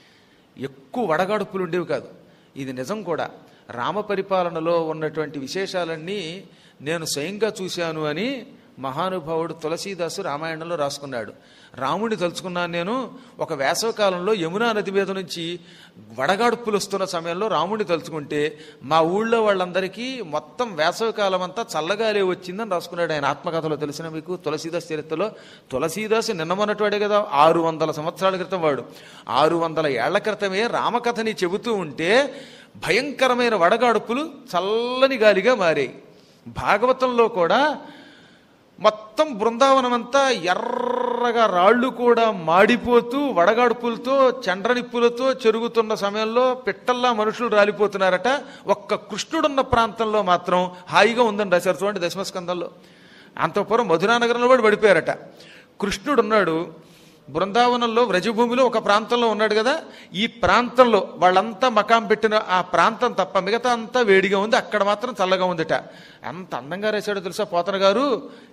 ఎక్కువ వడగాడుపులు ఉండేవి కాదు ఇది నిజం కూడా రామ పరిపాలనలో ఉన్నటువంటి విశేషాలన్నీ నేను స్వయంగా చూశాను అని మహానుభావుడు తులసీదాసు రామాయణంలో రాసుకున్నాడు రాముడిని తలుచుకున్నాను నేను ఒక వేసవకాలంలో యమునా నది మీద నుంచి వడగాడుపులు వస్తున్న సమయంలో రాముడిని తలుచుకుంటే మా ఊళ్ళో వాళ్ళందరికీ మొత్తం వేసవికాలం అంతా చల్లగాలే వచ్చిందని రాసుకున్నాడు ఆయన ఆత్మకథలో తెలిసిన మీకు తులసీదాస్ చరిత్రలో తులసీదాసు నిన్న మొన్నటివాడే కదా ఆరు వందల సంవత్సరాల క్రితం వాడు ఆరు వందల ఏళ్ల క్రితమే రామకథని చెబుతూ ఉంటే భయంకరమైన వడగాడుపులు చల్లని గాలిగా మారాయి భాగవతంలో కూడా మొత్తం బృందావనం అంతా ఎర్రగా రాళ్ళు కూడా మాడిపోతూ వడగాడుపులతో చండ్రనిప్పులతో చెరుగుతున్న సమయంలో పిట్టల్లా మనుషులు రాలిపోతున్నారట ఒక్క కృష్ణుడున్న ప్రాంతంలో మాత్రం హాయిగా ఉందని రాశారు చూడండి దశమస్కందంలో అంతపురం మధురానగరంలో కూడా పడిపోయారట కృష్ణుడున్నాడు బృందావనంలో వ్రజభూమిలో ఒక ప్రాంతంలో ఉన్నాడు కదా ఈ ప్రాంతంలో వాళ్ళంతా మకాం పెట్టిన ఆ ప్రాంతం తప్ప మిగతా అంతా వేడిగా ఉంది అక్కడ మాత్రం చల్లగా ఉందిట ఎంత అందంగా రాశాడో తెలుసా పోతన గారు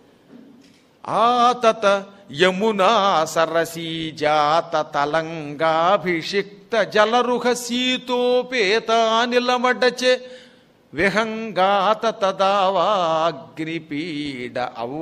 ఆతత యమునా సరసీ జాత తలంగాభిషిక్త జలరుహ సీతోపేత నిలమడచే విహంగాత తదావాగ్నిపీడ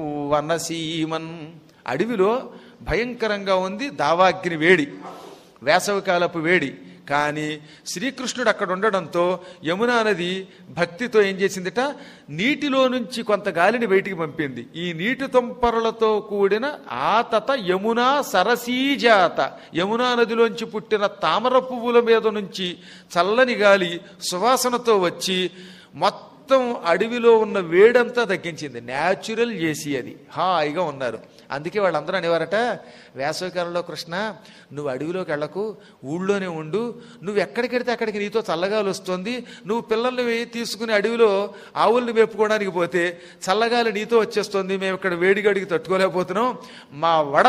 ఔవనసీమన్ అడవిలో భయంకరంగా ఉంది దావాగ్ని వేడి వేసవికాలపు వేడి కానీ శ్రీకృష్ణుడు అక్కడ ఉండడంతో యమునా నది భక్తితో ఏం చేసిందిట నీటిలో నుంచి కొంత గాలిని బయటికి పంపింది ఈ నీటి తుంపరలతో కూడిన ఆతత యమునా సరసీజాత యమునా నదిలోంచి పుట్టిన తామర పువ్వుల మీద నుంచి చల్లని గాలి సువాసనతో వచ్చి మొత్తం అడవిలో ఉన్న వేడంతా తగ్గించింది న్యాచురల్ ఏసీ అది హాయిగా ఉన్నారు అందుకే వాళ్ళందరూ అనేవారట వేసవికాలంలో కృష్ణ నువ్వు అడవిలోకి వెళ్ళకు ఊళ్ళోనే ఉండు నువ్వు ఎక్కడికి వెడితే అక్కడికి నీతో చల్లగాలి వస్తుంది నువ్వు పిల్లల్ని తీసుకుని అడవిలో ఆవుల్ని మేపుకోవడానికి పోతే చల్లగాలి నీతో వచ్చేస్తుంది మేము ఇక్కడ వేడిగడికి తట్టుకోలేకపోతున్నాం మా వడ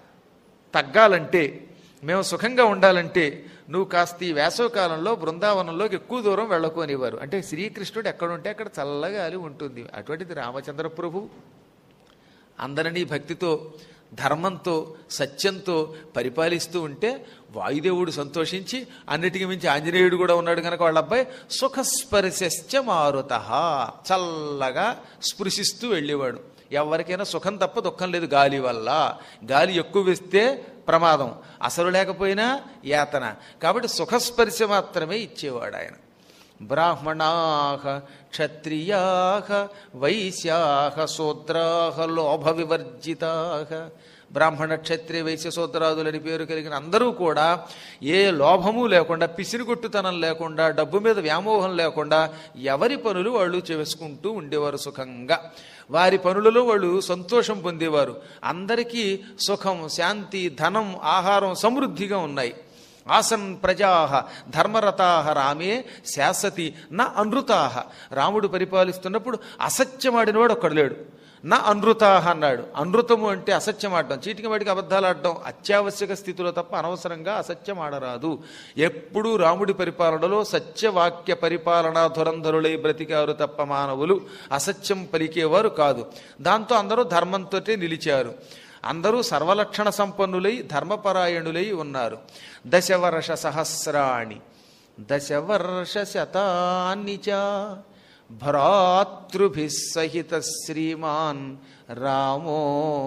తగ్గాలంటే మేము సుఖంగా ఉండాలంటే నువ్వు కాస్త ఈ వేసవకాలంలో బృందావనంలోకి ఎక్కువ దూరం వెళ్ళకు అనేవారు అంటే శ్రీకృష్ణుడు ఎక్కడుంటే అక్కడ చల్లగాలి ఉంటుంది అటువంటిది రామచంద్ర ప్రభు అందరినీ భక్తితో ధర్మంతో సత్యంతో పరిపాలిస్తూ ఉంటే వాయుదేవుడు సంతోషించి అన్నిటికీ మించి ఆంజనేయుడు కూడా ఉన్నాడు కనుక వాళ్ళ అబ్బాయి సుఖస్పర్శశ్చ మారుత చల్లగా స్పృశిస్తూ వెళ్ళేవాడు ఎవరికైనా సుఖం తప్ప దుఃఖం లేదు గాలి వల్ల గాలి ఎక్కువ వేస్తే ప్రమాదం అసలు లేకపోయినా యాతన కాబట్టి సుఖస్పర్శ మాత్రమే ఇచ్చేవాడు ఆయన బ్రాహ్మణాహ క్షత్రియాహ వైశ్యాహ శూద్రాహ లోభ వివర్జితాహ బ్రాహ్మణ క్షత్రియ వైశ్య శూద్రాదులని పేరు కలిగిన అందరూ కూడా ఏ లోభము లేకుండా పిసిరిగొట్టుతనం లేకుండా డబ్బు మీద వ్యామోహం లేకుండా ఎవరి పనులు వాళ్ళు చేసుకుంటూ ఉండేవారు సుఖంగా వారి పనులలో వాళ్ళు సంతోషం పొందేవారు అందరికీ సుఖం శాంతి ధనం ఆహారం సమృద్ధిగా ఉన్నాయి ఆసన్ ప్రజా ధర్మరతా రామే శాసతి నా అనృతాహ రాముడు పరిపాలిస్తున్నప్పుడు అసత్యమాడినవాడు ఒక్కడు లేడు నా అనృతాహ అన్నాడు అనృతము అంటే అసత్యం ఆడడం చీటికి వాటికి అబద్ధాలు ఆడడం అత్యావశ్యక స్థితిలో తప్ప అనవసరంగా అసత్యం ఆడరాదు ఎప్పుడూ రాముడి పరిపాలనలో సత్యవాక్య పరిపాలనా ధురంధరులై బ్రతికారు తప్ప మానవులు అసత్యం పలికేవారు కాదు దాంతో అందరూ ధర్మంతో నిలిచారు అందరూ సర్వలక్షణ సంపన్నులై ధర్మపరాయణులై ఉన్నారు దశవర్ష సహస్రాణి దశవర్ష శతాన్ని చ భ్రాతృభి సహిత శ్రీమాన్ రామో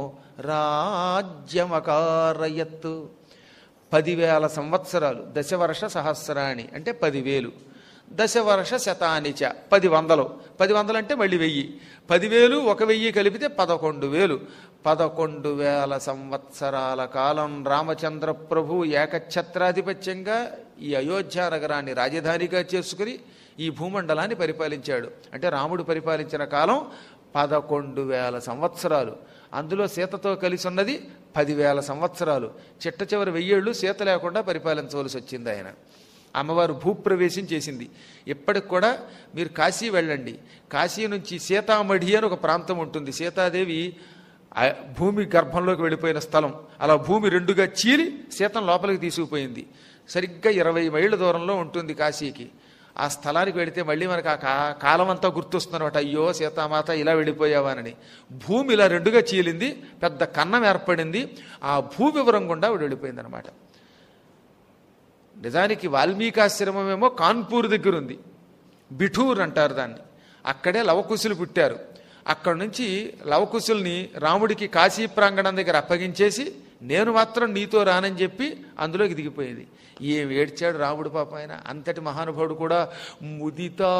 రాజ్యమకారయత్ పదివేల సంవత్సరాలు దశవర్ష సహస్రాణి అంటే పదివేలు దశవర్ష శతానిచ పది వందలు పది వందలు అంటే మళ్ళీ వెయ్యి పదివేలు ఒక వెయ్యి కలిపితే పదకొండు వేలు పదకొండు వేల సంవత్సరాల కాలం రామచంద్ర ప్రభు ఏకఛత్రాధిపత్యంగా ఈ అయోధ్య నగరాన్ని రాజధానిగా చేసుకుని ఈ భూమండలాన్ని పరిపాలించాడు అంటే రాముడు పరిపాలించిన కాలం పదకొండు వేల సంవత్సరాలు అందులో సీతతో కలిసి ఉన్నది పదివేల సంవత్సరాలు చిట్ట చివరి వెయ్యేళ్ళు సీత లేకుండా పరిపాలించవలసి వచ్చింది ఆయన అమ్మవారు భూప్రవేశం చేసింది ఇప్పటికి కూడా మీరు కాశీ వెళ్ళండి కాశీ నుంచి సీతామఢి అని ఒక ప్రాంతం ఉంటుంది సీతాదేవి ఆ భూమి గర్భంలోకి వెళ్ళిపోయిన స్థలం అలా భూమి రెండుగా చీలి సీతను లోపలికి తీసుకుపోయింది సరిగ్గా ఇరవై మైళ్ళ దూరంలో ఉంటుంది కాశీకి ఆ స్థలానికి వెళితే మళ్ళీ మనకు ఆ కా- కాలం అంతా గుర్తొస్తుందన్నమాట అయ్యో సీతామాత ఇలా వెళ్ళిపోయావానని భూమి ఇలా రెండుగా చీలింది పెద్ద కన్నం ఏర్పడింది ఆ భూ వివరం గుండా ఆవిడ వెళ్ళిపోయింది అనమాట నిజానికి వాల్మీకాశ్రమమేమో కాన్పూర్ దగ్గర ఉంది బిఠూర్ అంటారు దాన్ని అక్కడే లవకుశులు పుట్టారు అక్కడి నుంచి లవకుశుల్ని రాముడికి కాశీ ప్రాంగణం దగ్గర అప్పగించేసి నేను మాత్రం నీతో రానని చెప్పి అందులోకి దిగిపోయింది ఏం ఏడ్చాడు రాముడు పాప ఆయన అంతటి మహానుభావుడు కూడా ముదితా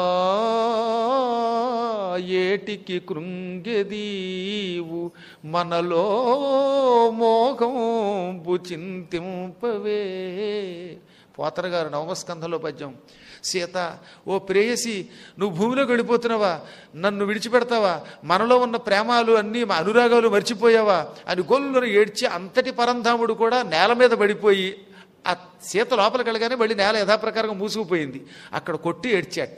ఏటికి కృంగెదీవు మనలో మోహం చింతింపవే పోతర గారు నవమస్కంధంలో పద్యం సీత ఓ ప్రేయసి నువ్వు భూమిలోకి వెళ్ళిపోతున్నావా నన్ను విడిచిపెడతావా మనలో ఉన్న ప్రేమాలు అన్నీ మా అనురాగాలు మర్చిపోయావా అని గొల్లును ఏడ్చి అంతటి పరంధాముడు కూడా నేల మీద పడిపోయి ఆ సీత లోపలికి వెళ్ళగానే మళ్ళీ నేల యథాప్రకారంగా మూసుకుపోయింది అక్కడ కొట్టి ఏడ్చేట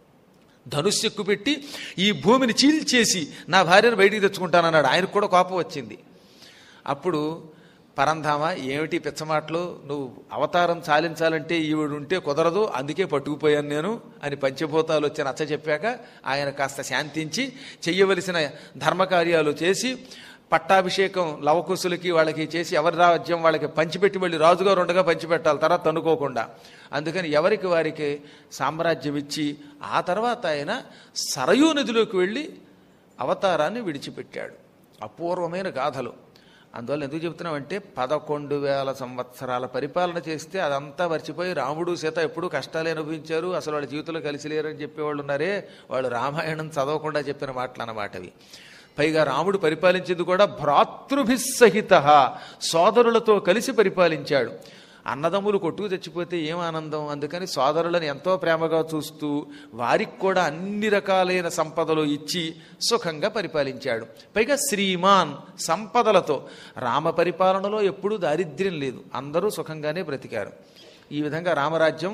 ధనుస్సు ఎక్కు పెట్టి ఈ భూమిని చీల్చేసి నా భార్యను బయటికి తెచ్చుకుంటానన్నాడు ఆయనకు కూడా కోపం వచ్చింది అప్పుడు పరంధామ ఏమిటి పిచ్చమాటలు నువ్వు అవతారం చాలించాలంటే ఈవిడు ఉంటే కుదరదు అందుకే పట్టుకుపోయాను నేను అని పంచభూతాలు వచ్చి నచ్చ చెప్పాక ఆయన కాస్త శాంతించి చెయ్యవలసిన ధర్మకార్యాలు చేసి పట్టాభిషేకం లవకుశులకి వాళ్ళకి చేసి ఎవరి రాజ్యం వాళ్ళకి పంచిపెట్టి మళ్ళీ రాజుగారు ఉండగా పంచిపెట్టాలి తర్వాత తనుకోకుండా అందుకని ఎవరికి వారికి సామ్రాజ్యం ఇచ్చి ఆ తర్వాత ఆయన సరయూ నదిలోకి వెళ్ళి అవతారాన్ని విడిచిపెట్టాడు అపూర్వమైన గాథలు అందువల్ల ఎందుకు చెబుతున్నామంటే పదకొండు వేల సంవత్సరాల పరిపాలన చేస్తే అదంతా మర్చిపోయి రాముడు సీత ఎప్పుడూ కష్టాలు అనుభవించారు అసలు వాళ్ళ జీవితంలో కలిసి లేరని చెప్పేవాళ్ళు ఉన్నారే వాళ్ళు రామాయణం చదవకుండా చెప్పిన మాటలు అన్నమాట అవి పైగా రాముడు పరిపాలించింది కూడా భ్రాతృభిస్సహిత సోదరులతో కలిసి పరిపాలించాడు అన్నదమ్ములు కొట్టుకు తెచ్చిపోతే ఏం ఆనందం అందుకని సోదరులను ఎంతో ప్రేమగా చూస్తూ వారికి కూడా అన్ని రకాలైన సంపదలు ఇచ్చి సుఖంగా పరిపాలించాడు పైగా శ్రీమాన్ సంపదలతో రామ పరిపాలనలో ఎప్పుడూ దారిద్ర్యం లేదు అందరూ సుఖంగానే బ్రతికారు ఈ విధంగా రామరాజ్యం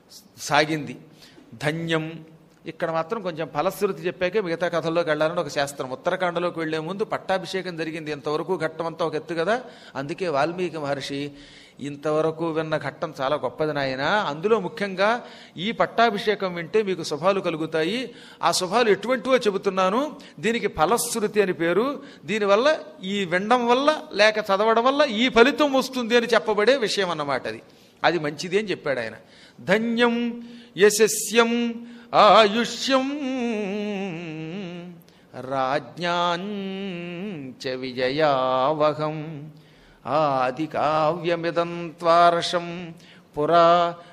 సాగింది ధన్యం ఇక్కడ మాత్రం కొంచెం ఫలశ్రుతి చెప్పాకే మిగతా కథల్లోకి వెళ్ళాలని ఒక శాస్త్రం ఉత్తరాఖండలోకి వెళ్లే ముందు పట్టాభిషేకం జరిగింది ఇంతవరకు ఘట్టం అంతా ఒక ఎత్తు కదా అందుకే వాల్మీకి మహర్షి ఇంతవరకు విన్న ఘట్టం చాలా గొప్పది నాయన అందులో ముఖ్యంగా ఈ పట్టాభిషేకం వింటే మీకు శుభాలు కలుగుతాయి ఆ శుభాలు ఎటువంటివో చెబుతున్నాను దీనికి ఫలశ్రుతి అని పేరు దీనివల్ల ఈ వినడం వల్ల లేక చదవడం వల్ల ఈ ఫలితం వస్తుంది అని చెప్పబడే విషయం అన్నమాట అది అది మంచిది అని చెప్పాడు ఆయన ధన్యం యశస్యం ఆయుష్యం రాజ్ఞాంచ విజయావహం ఆది కావ్యమిదం త్వార్షం పురా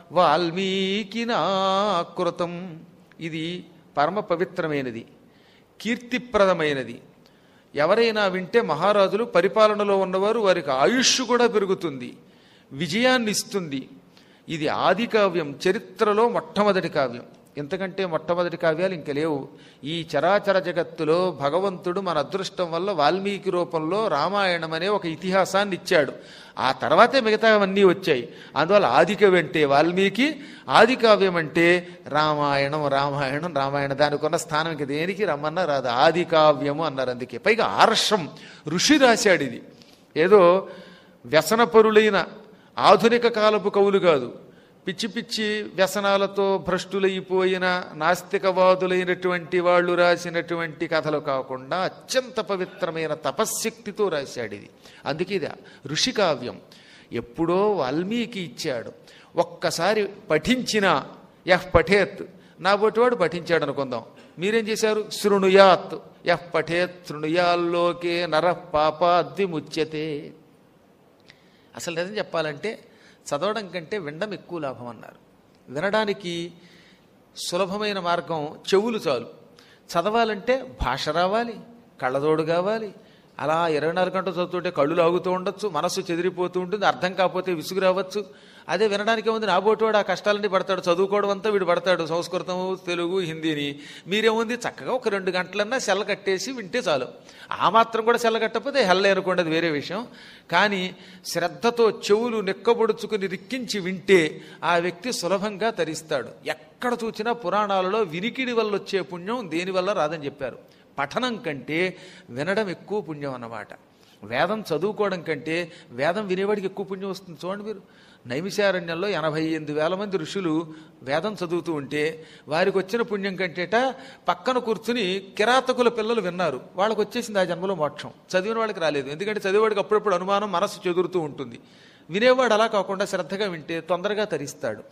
వాల్మీకినాకృతం ఇది పరమ పవిత్రమైనది కీర్తిప్రదమైనది ఎవరైనా వింటే మహారాజులు పరిపాలనలో ఉన్నవారు వారికి ఆయుష్ కూడా పెరుగుతుంది విజయాన్ని ఇస్తుంది ఇది ఆది కావ్యం చరిత్రలో మొట్టమొదటి కావ్యం ఎంతకంటే మొట్టమొదటి కావ్యాలు ఇంక లేవు ఈ చరాచర జగత్తులో భగవంతుడు మన అదృష్టం వల్ల వాల్మీకి రూపంలో రామాయణం అనే ఒక ఇతిహాసాన్ని ఇచ్చాడు ఆ తర్వాతే మిగతావన్నీ వచ్చాయి అందువల్ల ఆది కవి అంటే వాల్మీకి ఆది కావ్యం అంటే రామాయణం రామాయణం రామాయణం దానికి ఉన్న స్థానం ఇంక దేనికి రమ్మన్నా రాదు ఆది కావ్యము అన్నారు అందుకే పైగా ఆర్షం ఋషి రాశాడు ఇది ఏదో వ్యసనపరులైన ఆధునిక కాలపు కవులు కాదు పిచ్చి పిచ్చి వ్యసనాలతో భ్రష్టులైపోయిన నాస్తికవాదులైనటువంటి వాళ్ళు రాసినటువంటి కథలు కాకుండా అత్యంత పవిత్రమైన తపశ్శక్తితో రాశాడు ఇది అందుకే ఇది ఋషి కావ్యం ఎప్పుడో వాల్మీకి ఇచ్చాడు ఒక్కసారి పఠించిన యహ్ పఠేత్ నా బొటివాడు పఠించాడు అనుకుందాం మీరేం చేశారు శృణుయాత్ యహ్ పఠేత్ శృణుయాల్లోకే నర పాపాద్ది ముచ్యతే అసలు నిజం చెప్పాలంటే చదవడం కంటే వినడం ఎక్కువ లాభం అన్నారు వినడానికి సులభమైన మార్గం చెవులు చాలు చదవాలంటే భాష రావాలి కళ్ళదోడు కావాలి అలా ఇరవై నాలుగు గంటలు చదువుతుంటే కళ్ళు లాగుతూ ఉండొచ్చు మనస్సు చెదిరిపోతూ ఉంటుంది అర్థం కాకపోతే విసుగు రావచ్చు అదే వినడానికి ఉంది నాబోటివాడు ఆ కష్టాలన్నీ పడతాడు చదువుకోవడం అంతా వీడు పడతాడు సంస్కృతం తెలుగు హిందీని మీరేముంది చక్కగా ఒక రెండు గంటలన్నా సెల్ల కట్టేసి వింటే చాలు ఆ మాత్రం కూడా సెల్ల కట్టకపోతే హెల్ల అనుకోండి అది వేరే విషయం కానీ శ్రద్ధతో చెవులు నెక్కబొడుచుకుని రిక్కించి వింటే ఆ వ్యక్తి సులభంగా తరిస్తాడు ఎక్కడ చూసినా పురాణాలలో వినికిడి వల్ల వచ్చే పుణ్యం దేనివల్ల రాదని చెప్పారు పఠనం కంటే వినడం ఎక్కువ పుణ్యం అన్నమాట వేదం చదువుకోవడం కంటే వేదం వినేవాడికి ఎక్కువ పుణ్యం వస్తుంది చూడండి మీరు నైమిషారణ్యంలో ఎనభై ఎనిమిది వేల మంది ఋషులు వేదం చదువుతూ ఉంటే వారికి వచ్చిన పుణ్యం కంటేట పక్కన కూర్చుని కిరాతకుల పిల్లలు విన్నారు వాళ్ళకి వచ్చేసింది ఆ జన్మలో మోక్షం చదివిన వాళ్ళకి రాలేదు ఎందుకంటే చదివేవాడికి అప్పుడప్పుడు అనుమానం మనస్సు చెదురుతూ ఉంటుంది వినేవాడు అలా కాకుండా శ్రద్ధగా వింటే తొందరగా తరిస్తాడు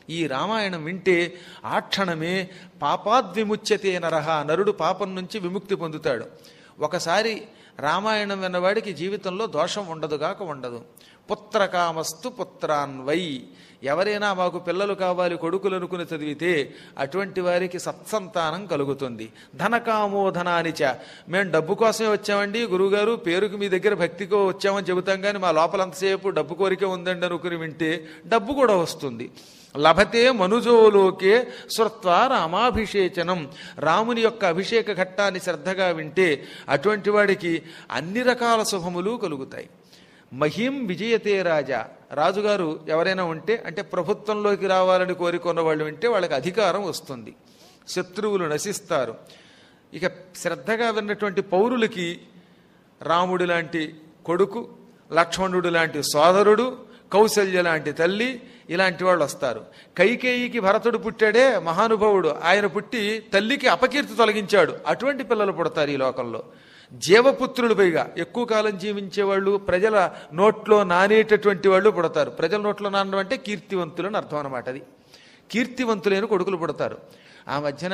ఈ రామాయణం వింటే ఆ క్షణమే పాపాద్విముచ్యతే నరహ నరుడు పాపం నుంచి విముక్తి పొందుతాడు ఒకసారి రామాయణం విన్నవాడికి జీవితంలో దోషం ఉండదుగాక ఉండదు పుత్రకామస్తు పుత్రాన్వై ఎవరైనా మాకు పిల్లలు కావాలి కొడుకులు అనుకుని చదివితే అటువంటి వారికి సత్సంతానం కలుగుతుంది ధనకామో ధనానిచ మేము డబ్బు కోసమే వచ్చామండి గురువుగారు పేరుకు మీ దగ్గర భక్తికో వచ్చామని చెబుతాం కానీ మా లోపలంతసేపు డబ్బు కోరిక ఉందండి అనుకుని వింటే డబ్బు కూడా వస్తుంది లభతే మనుజోలోకే శ్రుత్వ రామాభిషేచనం రాముని యొక్క అభిషేక ఘట్టాన్ని శ్రద్ధగా వింటే అటువంటి వాడికి అన్ని రకాల శుభములు కలుగుతాయి మహిం విజయతే రాజా రాజుగారు ఎవరైనా ఉంటే అంటే ప్రభుత్వంలోకి రావాలని కోరుకున్న వాళ్ళు వింటే వాళ్ళకి అధికారం వస్తుంది శత్రువులు నశిస్తారు ఇక శ్రద్ధగా విన్నటువంటి పౌరులకి రాముడి లాంటి కొడుకు లక్ష్మణుడు లాంటి సోదరుడు కౌశల్య లాంటి తల్లి ఇలాంటి వాళ్ళు వస్తారు కైకేయికి భరతుడు పుట్టాడే మహానుభావుడు ఆయన పుట్టి తల్లికి అపకీర్తి తొలగించాడు అటువంటి పిల్లలు పుడతారు ఈ లోకంలో జీవపుత్రులు పైగా ఎక్కువ కాలం జీవించే వాళ్ళు ప్రజల నోట్లో నానేటటువంటి వాళ్ళు పుడతారు ప్రజల నోట్లో నానడం అంటే కీర్తివంతులని అర్థం అనమాట అది కీర్తివంతులైన కొడుకులు పుడతారు ఆ మధ్యన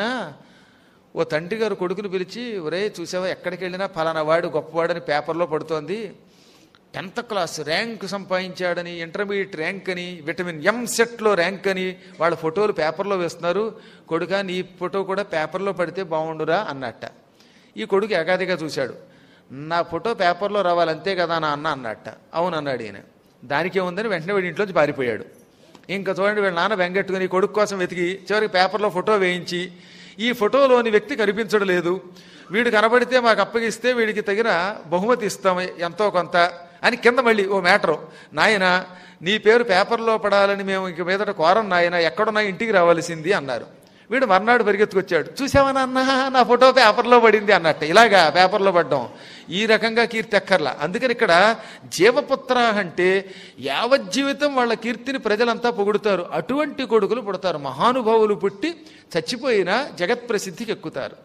ఓ తండ్రి గారు కొడుకుని పిలిచి ఒరే చూసావా ఎక్కడికి వెళ్ళినా ఫలానా వాడు గొప్పవాడని పేపర్లో పడుతోంది టెన్త్ క్లాస్ ర్యాంక్ సంపాదించాడని ఇంటర్మీడియట్ ర్యాంక్ అని విటమిన్ ఎం సెట్లో ర్యాంక్ అని వాళ్ళ ఫోటోలు పేపర్లో వేస్తున్నారు కొడుక నీ ఫోటో కూడా పేపర్లో పడితే బాగుండురా అన్నట్ట ఈ కొడుకు ఏకాదిగా చూశాడు నా ఫోటో పేపర్లో రావాలి అంతే కదా నా అన్న అన్నట్ట అవును అన్నాడు ఈయన దానికే ఉందని వెంటనే వీడి ఇంట్లోంచి పారిపోయాడు ఇంకా చూడండి వీళ్ళ నాన్న వెంగెట్టుకుని కొడుకు కోసం వెతికి చివరికి పేపర్లో ఫోటో వేయించి ఈ ఫోటోలోని వ్యక్తి కనిపించడం లేదు వీడు కనబడితే మాకు అప్పగిస్తే వీడికి తగిన బహుమతి ఇస్తాం ఎంతో కొంత అని కింద మళ్ళీ ఓ మ్యాటరు నాయన నీ పేరు పేపర్లో పడాలని మేము ఇంక మీదట కోరం నాయన ఎక్కడున్నా ఇంటికి రావాల్సింది అన్నారు వీడు మర్నాడు పరిగెత్తుకొచ్చాడు చూసావా నాన్న నా ఫోటో పేపర్లో పడింది అన్నట్టు ఇలాగా పేపర్లో పడ్డం ఈ రకంగా కీర్తి ఎక్కర్లా అందుకని ఇక్కడ జీవపుత్ర అంటే యావజ్జీవితం వాళ్ళ కీర్తిని ప్రజలంతా పొగుడుతారు అటువంటి కొడుకులు పుడతారు మహానుభావులు పుట్టి చచ్చిపోయినా జగత్ ప్రసిద్ధికి ఎక్కుతారు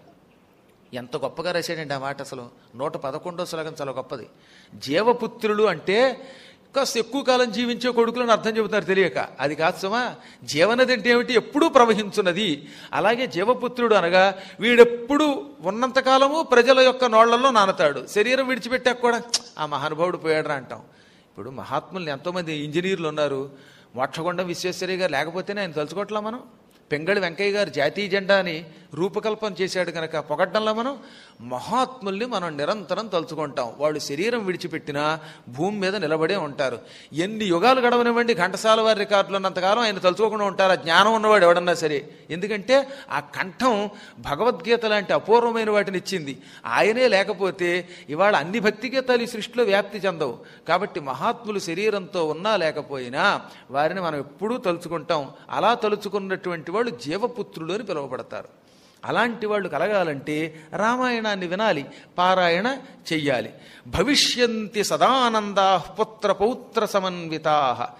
ఎంత గొప్పగా రాశాడండి ఆ మాట అసలు నూట పదకొండో శ్లోకం చాలా గొప్పది జీవపుత్రులు అంటే కాస్త ఎక్కువ కాలం జీవించే కొడుకులను అర్థం చెబుతారు తెలియక అది కాదు సుమా జీవనది అంటే ఏమిటి ఎప్పుడూ ప్రవహించున్నది అలాగే జీవపుత్రుడు అనగా వీడెప్పుడు ఉన్నంతకాలము ప్రజల యొక్క నోళ్లలో నానతాడు శరీరం విడిచిపెట్టాక కూడా "ఛ్, ఆ మహానుభావుడు పోయాడరా అంటాం ఇప్పుడు మహాత్ముల్ని ఎంతోమంది ఇంజనీర్లు ఉన్నారు మోక్షగొండం విశ్వేశ్వరయ్య గారు లేకపోతేనే ఆయన తలుచుకోవట్లా మనం పెంగళి వెంకయ్య గారు జాతీయ జెండాని రూపకల్పన చేశాడు కనుక పొగడ్డంలో మనం మహాత్ముల్ని మనం నిరంతరం తలుచుకుంటాం వాళ్ళు శరీరం విడిచిపెట్టినా భూమి మీద నిలబడే ఉంటారు ఎన్ని యుగాలు గడవనివ్వండి ఘంటసాల వారి రికార్డులు ఉన్నంతకాలం ఆయన తలుచుకోకుండా ఉంటారు ఆ జ్ఞానం ఉన్నవాడు ఎవడన్నా సరే ఎందుకంటే ఆ కంఠం భగవద్గీత లాంటి అపూర్వమైన వాటిని ఇచ్చింది ఆయనే లేకపోతే ఇవాళ అన్ని భక్తి గీతాలు ఈ సృష్టిలో వ్యాప్తి చెందవు కాబట్టి మహాత్ములు శరీరంతో ఉన్నా లేకపోయినా వారిని మనం ఎప్పుడూ తలుచుకుంటాం అలా తలుచుకున్నటువంటి వాళ్ళు జీవపుత్రులు అని పిలువబడతారు అలాంటి వాళ్ళు కలగాలంటే రామాయణాన్ని వినాలి పారాయణ చెయ్యాలి భవిష్యంతి సదానందా పుత్ర పౌత్ర సమన్వితా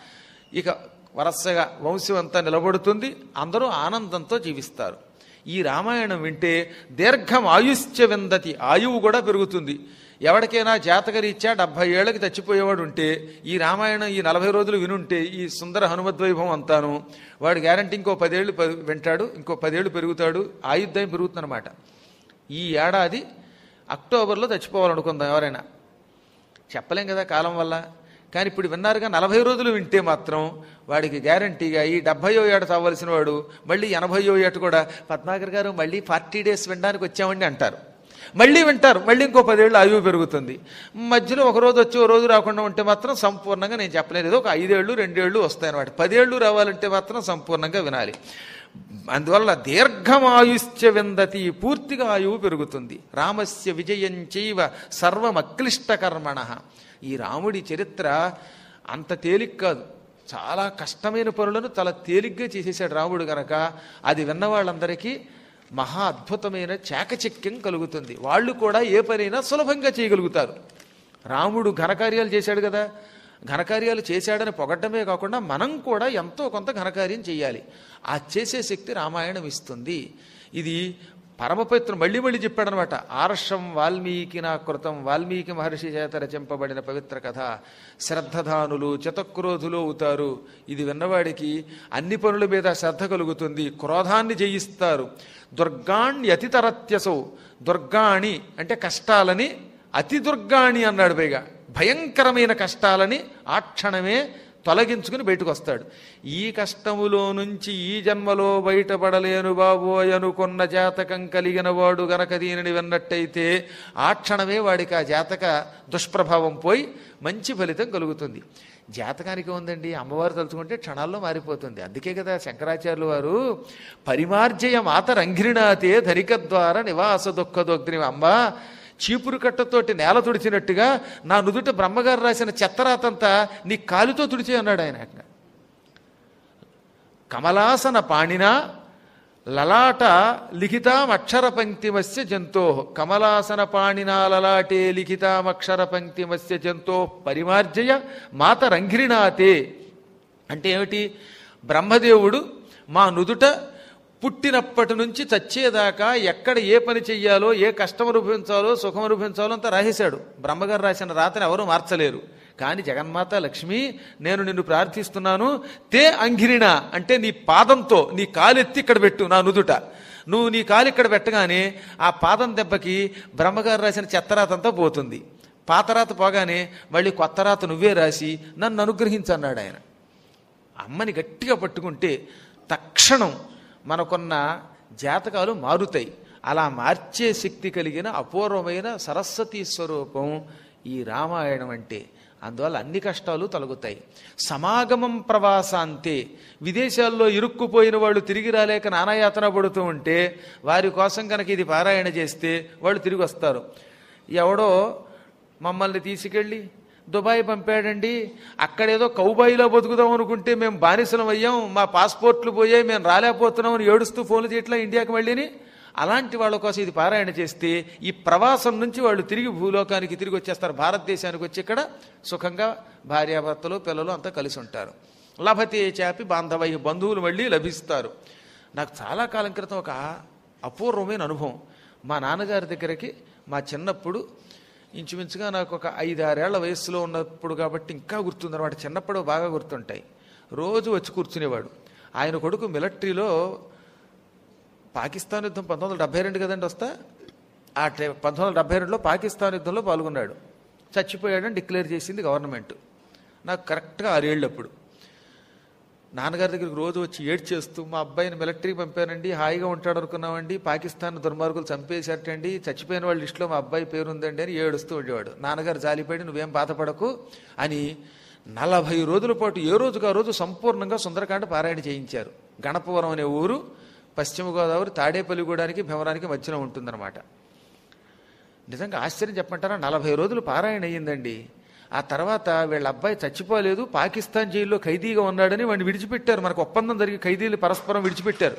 ఇక వరసగా వంశం అంతా నిలబడుతుంది అందరూ ఆనందంతో జీవిస్తారు ఈ రామాయణం వింటే దీర్ఘం ఆయుష్య విందతి ఆయువు కూడా పెరుగుతుంది ఎవరికైనా జాతకరీత్యా డెబ్భై ఏళ్ళకి చచ్చిపోయేవాడు ఉంటే ఈ రామాయణం ఈ నలభై రోజులు వినుంటే ఈ సుందర హనుమద్వైభవం అంతాను వాడు గ్యారంటీ ఇంకో పదేళ్ళు పె- వింటాడు ఇంకో పదేళ్ళు పెరుగుతాడు ఆయుద్ధాయం పెరుగుతుందన్నమాట ఈ ఏడాది అక్టోబర్లో చచ్చిపోవాలనుకుందాం ఎవరైనా చెప్పలేం కదా కాలం వల్ల కానీ ఇప్పుడు విన్నారుగా నలభై రోజులు వింటే మాత్రం వాడికి గ్యారంటీగా ఈ డెబ్భయో ఏట చావలసిన వాడు మళ్ళీ ఎనభయో ఏట కూడా పద్మాకర్ గారు మళ్ళీ ఫార్టీ డేస్ వినడానికి వచ్చామండి అంటారు మళ్ళీ వింటారు మళ్ళీ ఇంకో పదేళ్ళు ఆయువు పెరుగుతుంది మధ్యలో ఒక రోజు వచ్చి ఓ రోజు రాకుండా ఉంటే మాత్రం సంపూర్ణంగా నేను చెప్పలేదు ఏదో ఒక ఐదేళ్ళు రెండేళ్ళు వస్తాయన్నమాట పదేళ్ళు రావాలంటే మాత్రం సంపూర్ణంగా వినాలి అందువల్ల దీర్ఘమాయుష్య విందతి పూర్తిగా ఆయువు పెరుగుతుంది రామస్య విజయం చైవ సర్వమక్లిష్ట కర్మణ ఈ రాముడి చరిత్ర అంత తేలిక కాదు చాలా కష్టమైన పనులను చాలా తేలిగ్గా చేసేసాడు రాముడు గనక అది విన్న వాళ్ళందరికీ మహా అద్భుతమైన చాకచక్యం కలుగుతుంది వాళ్ళు కూడా ఏ పనైనా సులభంగా చేయగలుగుతారు రాముడు ఘనకార్యాలు చేశాడు కదా ఘనకార్యాలు చేశాడని పొగడ్డమే కాకుండా మనం కూడా ఎంతో కొంత ఘనకార్యం చేయాలి ఆ చేసే శక్తి రామాయణం ఇస్తుంది ఇది పరమపవిత్రం మళ్ళీ మళ్ళీ చెప్పాడనమాట ఆర్షం వాల్మీకి నా కృతం వాల్మీకి మహర్షి చేత రచింపబడిన పవిత్ర కథ శ్రద్ధధానులు చితక్రోధులు అవుతారు ఇది విన్నవాడికి అన్ని పనుల మీద శ్రద్ధ కలుగుతుంది క్రోధాన్ని జయిస్తారు దుర్గాణ్ణి అతితరత్యసౌ దుర్గాణి అంటే కష్టాలని అతి దుర్గాణి అన్నాడు పైగా భయంకరమైన కష్టాలని ఆ క్షణమే తొలగించుకుని బయటకు వస్తాడు ఈ కష్టములో నుంచి ఈ జన్మలో బయటపడలేను బాబోయ్ అనుకున్న జాతకం కలిగిన వాడు గనక దీనిని విన్నట్టయితే ఆ క్షణమే వాడికి ఆ జాతక దుష్ప్రభావం పోయి మంచి ఫలితం కలుగుతుంది జాతకానికి ఉందండి అమ్మవారు తలుచుకుంటే క్షణాల్లో మారిపోతుంది అందుకే కదా శంకరాచార్యులు వారు పరిమార్జయ మాత రంగిరినాథే ధరిక ద్వారా నివాస దుఃఖదోగ్ని అమ్మ చీపురు కట్టతోటి నేల తుడిచినట్టుగా నా నుదుట బ్రహ్మగారు రాసిన చెత్తరాతంతా నీ కాలుతో తుడిచే అన్నాడు ఆయన కమలాసన పాణిన లలాట లిఖితామక్షర పంక్తిమస్య జంతో కమలాసన పాణినా లలాటే లిఖితామక్షర పంక్తిమస్య జంతో పరిమార్జయ మాత రంఘ్రినాథే అంటే ఏమిటి బ్రహ్మదేవుడు మా నుదుట పుట్టినప్పటి నుంచి చచ్చేదాకా ఎక్కడ ఏ పని చెయ్యాలో ఏ కష్టం అనుభవించాలో సుఖం అనుభవించాలో అంతా రాసేశాడు బ్రహ్మగారు రాసిన రాతని ఎవరూ మార్చలేరు కానీ జగన్మాత లక్ష్మి నేను నిన్ను ప్రార్థిస్తున్నాను తే అంగిరిణ అంటే నీ పాదంతో నీ కాలెత్తి ఇక్కడ పెట్టు నా నుదుట నువ్వు నీ కాలు ఇక్కడ పెట్టగానే ఆ పాదం దెబ్బకి బ్రహ్మగారు రాసిన చెత్తరాతంతా పోతుంది పాతరాత పోగానే మళ్ళీ కొత్త రాత నువ్వే రాసి నన్ను అనుగ్రహించన్నాడు ఆయన అమ్మని గట్టిగా పట్టుకుంటే తక్షణం మనకున్న జాతకాలు మారుతాయి అలా మార్చే శక్తి కలిగిన అపూర్వమైన సరస్వతీ స్వరూపం ఈ రామాయణం అంటే అందువల్ల అన్ని కష్టాలు తొలగుతాయి సమాగమం ప్రవాసాంతే విదేశాల్లో ఇరుక్కుపోయిన వాళ్ళు తిరిగి రాలేక నానాయాతన పడుతూ ఉంటే వారి కోసం కనుక ఇది పారాయణ చేస్తే వాళ్ళు తిరిగి వస్తారు ఎవడో మమ్మల్ని తీసుకెళ్ళి దుబాయ్ పంపాడండి అక్కడేదో కౌబాయిలో బతుకుదాం అనుకుంటే మేము బానిసలం అయ్యాం మా పాస్పోర్ట్లు పోయాయి మేము రాలేకపోతున్నాం అని ఏడుస్తూ ఫోన్లు చేయట్లా ఇండియాకి మళ్ళీని అలాంటి వాళ్ళ కోసం ఇది పారాయణ చేస్తే ఈ ప్రవాసం నుంచి వాళ్ళు తిరిగి భూలోకానికి తిరిగి వచ్చేస్తారు భారతదేశానికి వచ్చి ఇక్కడ సుఖంగా భార్యాభర్తలు పిల్లలు అంతా కలిసి ఉంటారు లభతే చాపి బాంధవై బంధువులు మళ్ళీ లభిస్తారు నాకు చాలా కాలం క్రితం ఒక అపూర్వమైన అనుభవం మా నాన్నగారి దగ్గరికి మా చిన్నప్పుడు ఇంచుమించుగా నాకు ఒక ఐదారేళ్ల వయస్సులో ఉన్నప్పుడు కాబట్టి ఇంకా గుర్తుందన్నమాట చిన్నప్పుడు బాగా గుర్తుంటాయి రోజు వచ్చి కూర్చునేవాడు ఆయన కొడుకు మిలిటరీలో పాకిస్తాన్ యుద్ధం పంతొమ్మిది వందల డెబ్బై రెండు కదండి వస్తా ఆ టై పంతొమ్మిది వందల డెబ్బై రెండులో పాకిస్తాన్ యుద్ధంలో పాల్గొన్నాడు చచ్చిపోయాడని డిక్లేర్ చేసింది గవర్నమెంట్ నాకు కరెక్ట్గా ఆరేళ్ళు అప్పుడు నాన్నగారి దగ్గరికి రోజు వచ్చి ఏడ్చేస్తూ మా అబ్బాయిని మిలిటరీకి పంపానండి హాయిగా ఉంటాడు అనుకున్నామండి పాకిస్తాన్ దుర్మార్గులు చంపేశారటండి చచ్చిపోయిన వాళ్ళ లిస్టులో మా అబ్బాయి పేరు ఉందండి అని ఏడుస్తూ ఉండేవాడు నాన్నగారు జాలిపడి నువ్వేం బాధపడకు అని నలభై రోజుల పాటు ఏ రోజుకు ఆ రోజు సంపూర్ణంగా సుందరకాండ పారాయణ చేయించారు గణపవరం అనే ఊరు పశ్చిమ గోదావరి తాడేపల్లిగూడానికి భీమవరానికి మధ్యలో ఉంటుందన్నమాట నిజంగా ఆశ్చర్యం చెప్పమంటారా నలభై రోజులు పారాయణ అయ్యిందండి ఆ తర్వాత వీళ్ళ అబ్బాయి చచ్చిపోలేదు పాకిస్తాన్ జైల్లో ఖైదీగా ఉన్నాడని వాడిని విడిచిపెట్టారు మనకు ఒప్పందం జరిగి ఖైదీలు పరస్పరం విడిచిపెట్టారు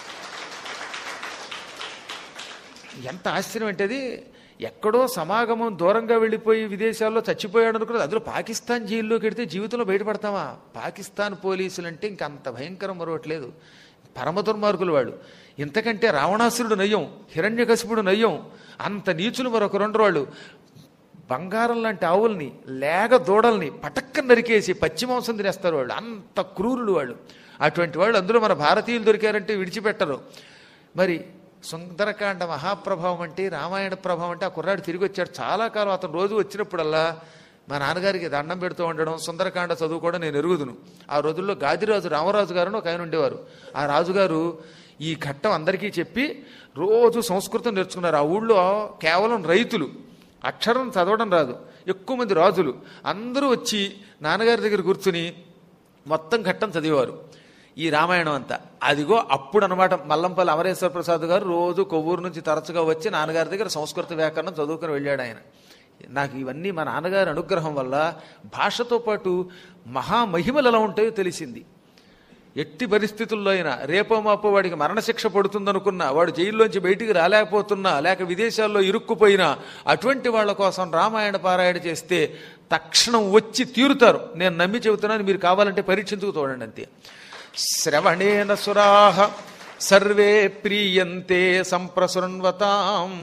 ఎంత ఆశ్చర్యం అంటే అది ఎక్కడో సమాగమం దూరంగా వెళ్ళిపోయి విదేశాల్లో చచ్చిపోయాడు అనుకున్నది అందులో పాకిస్తాన్ జైల్లోకి వెడితే జీవితంలో బయటపడతామా పాకిస్తాన్ పోలీసులు అంటే ఇంక అంత భయంకరం మరొకట్లేదు పరమ దుర్మార్గులు వాడు ఇంతకంటే రావణాసురుడు నయ్యం హిరణ్యకశిపుడు నయ్యం అంత నీచులు మరొక రెండు వాళ్ళు బంగారం లాంటి ఆవుల్ని లేగ దూడల్ని పటక్కన నరికేసి పచ్చి మాంసం తినేస్తారు వాళ్ళు అంత క్రూరులు వాళ్ళు అటువంటి వాళ్ళు అందులో మన భారతీయులు దొరికారంటే విడిచిపెట్టరు మరి సుందరకాండ మహాప్రభావం అంటే రామాయణ ప్రభావం అంటే ఆ కుర్రాడు తిరిగి వచ్చాడు చాలా కాలం అతను రోజు వచ్చినప్పుడల్లా మా నాన్నగారికి దండం పెడుతూ ఉండడం సుందరకాండ చదువుకోవడం నేను ఎరుగుదును ఆ రోజుల్లో గాదిరాజు రామరాజు గారు అని ఒక ఆయన ఉండేవారు ఆ రాజుగారు ఈ ఘట్టం అందరికీ చెప్పి రోజు సంస్కృతం నేర్చుకున్నారు ఆ ఊళ్ళో కేవలం రైతులు అక్షరం చదవడం రాదు ఎక్కువ మంది రాజులు అందరూ వచ్చి నాన్నగారి దగ్గర కూర్చుని మొత్తం ఘట్టం చదివేవారు ఈ రామాయణం అంతా అదిగో అప్పుడు అనమాట మల్లంపల్లి అమరేశ్వర ప్రసాద్ గారు రోజు కొవ్వూరు నుంచి తరచుగా వచ్చి నాన్నగారి దగ్గర సంస్కృత వ్యాకరణం చదువుకుని వెళ్ళాడు ఆయన నాకు ఇవన్నీ మా నాన్నగారి అనుగ్రహం వల్ల భాషతో పాటు మహామహిమలు ఎలా ఉంటాయో తెలిసింది ఎట్టి పరిస్థితుల్లో అయినా రేపో మాపో వాడికి మరణశిక్ష పడుతుందనుకున్నా వాడు జైల్లోంచి బయటికి రాలేకపోతున్నా లేక విదేశాల్లో ఇరుక్కుపోయినా అటువంటి వాళ్ళ కోసం రామాయణ పారాయణ చేస్తే తక్షణం వచ్చి తీరుతారు నేను నమ్మి చెబుతున్నాను మీరు కావాలంటే పరీక్షించుకు చూడండి అంతే శ్రవణేన సురాహ సర్వే ప్రీయంతే సంప్రశృణ్వతాం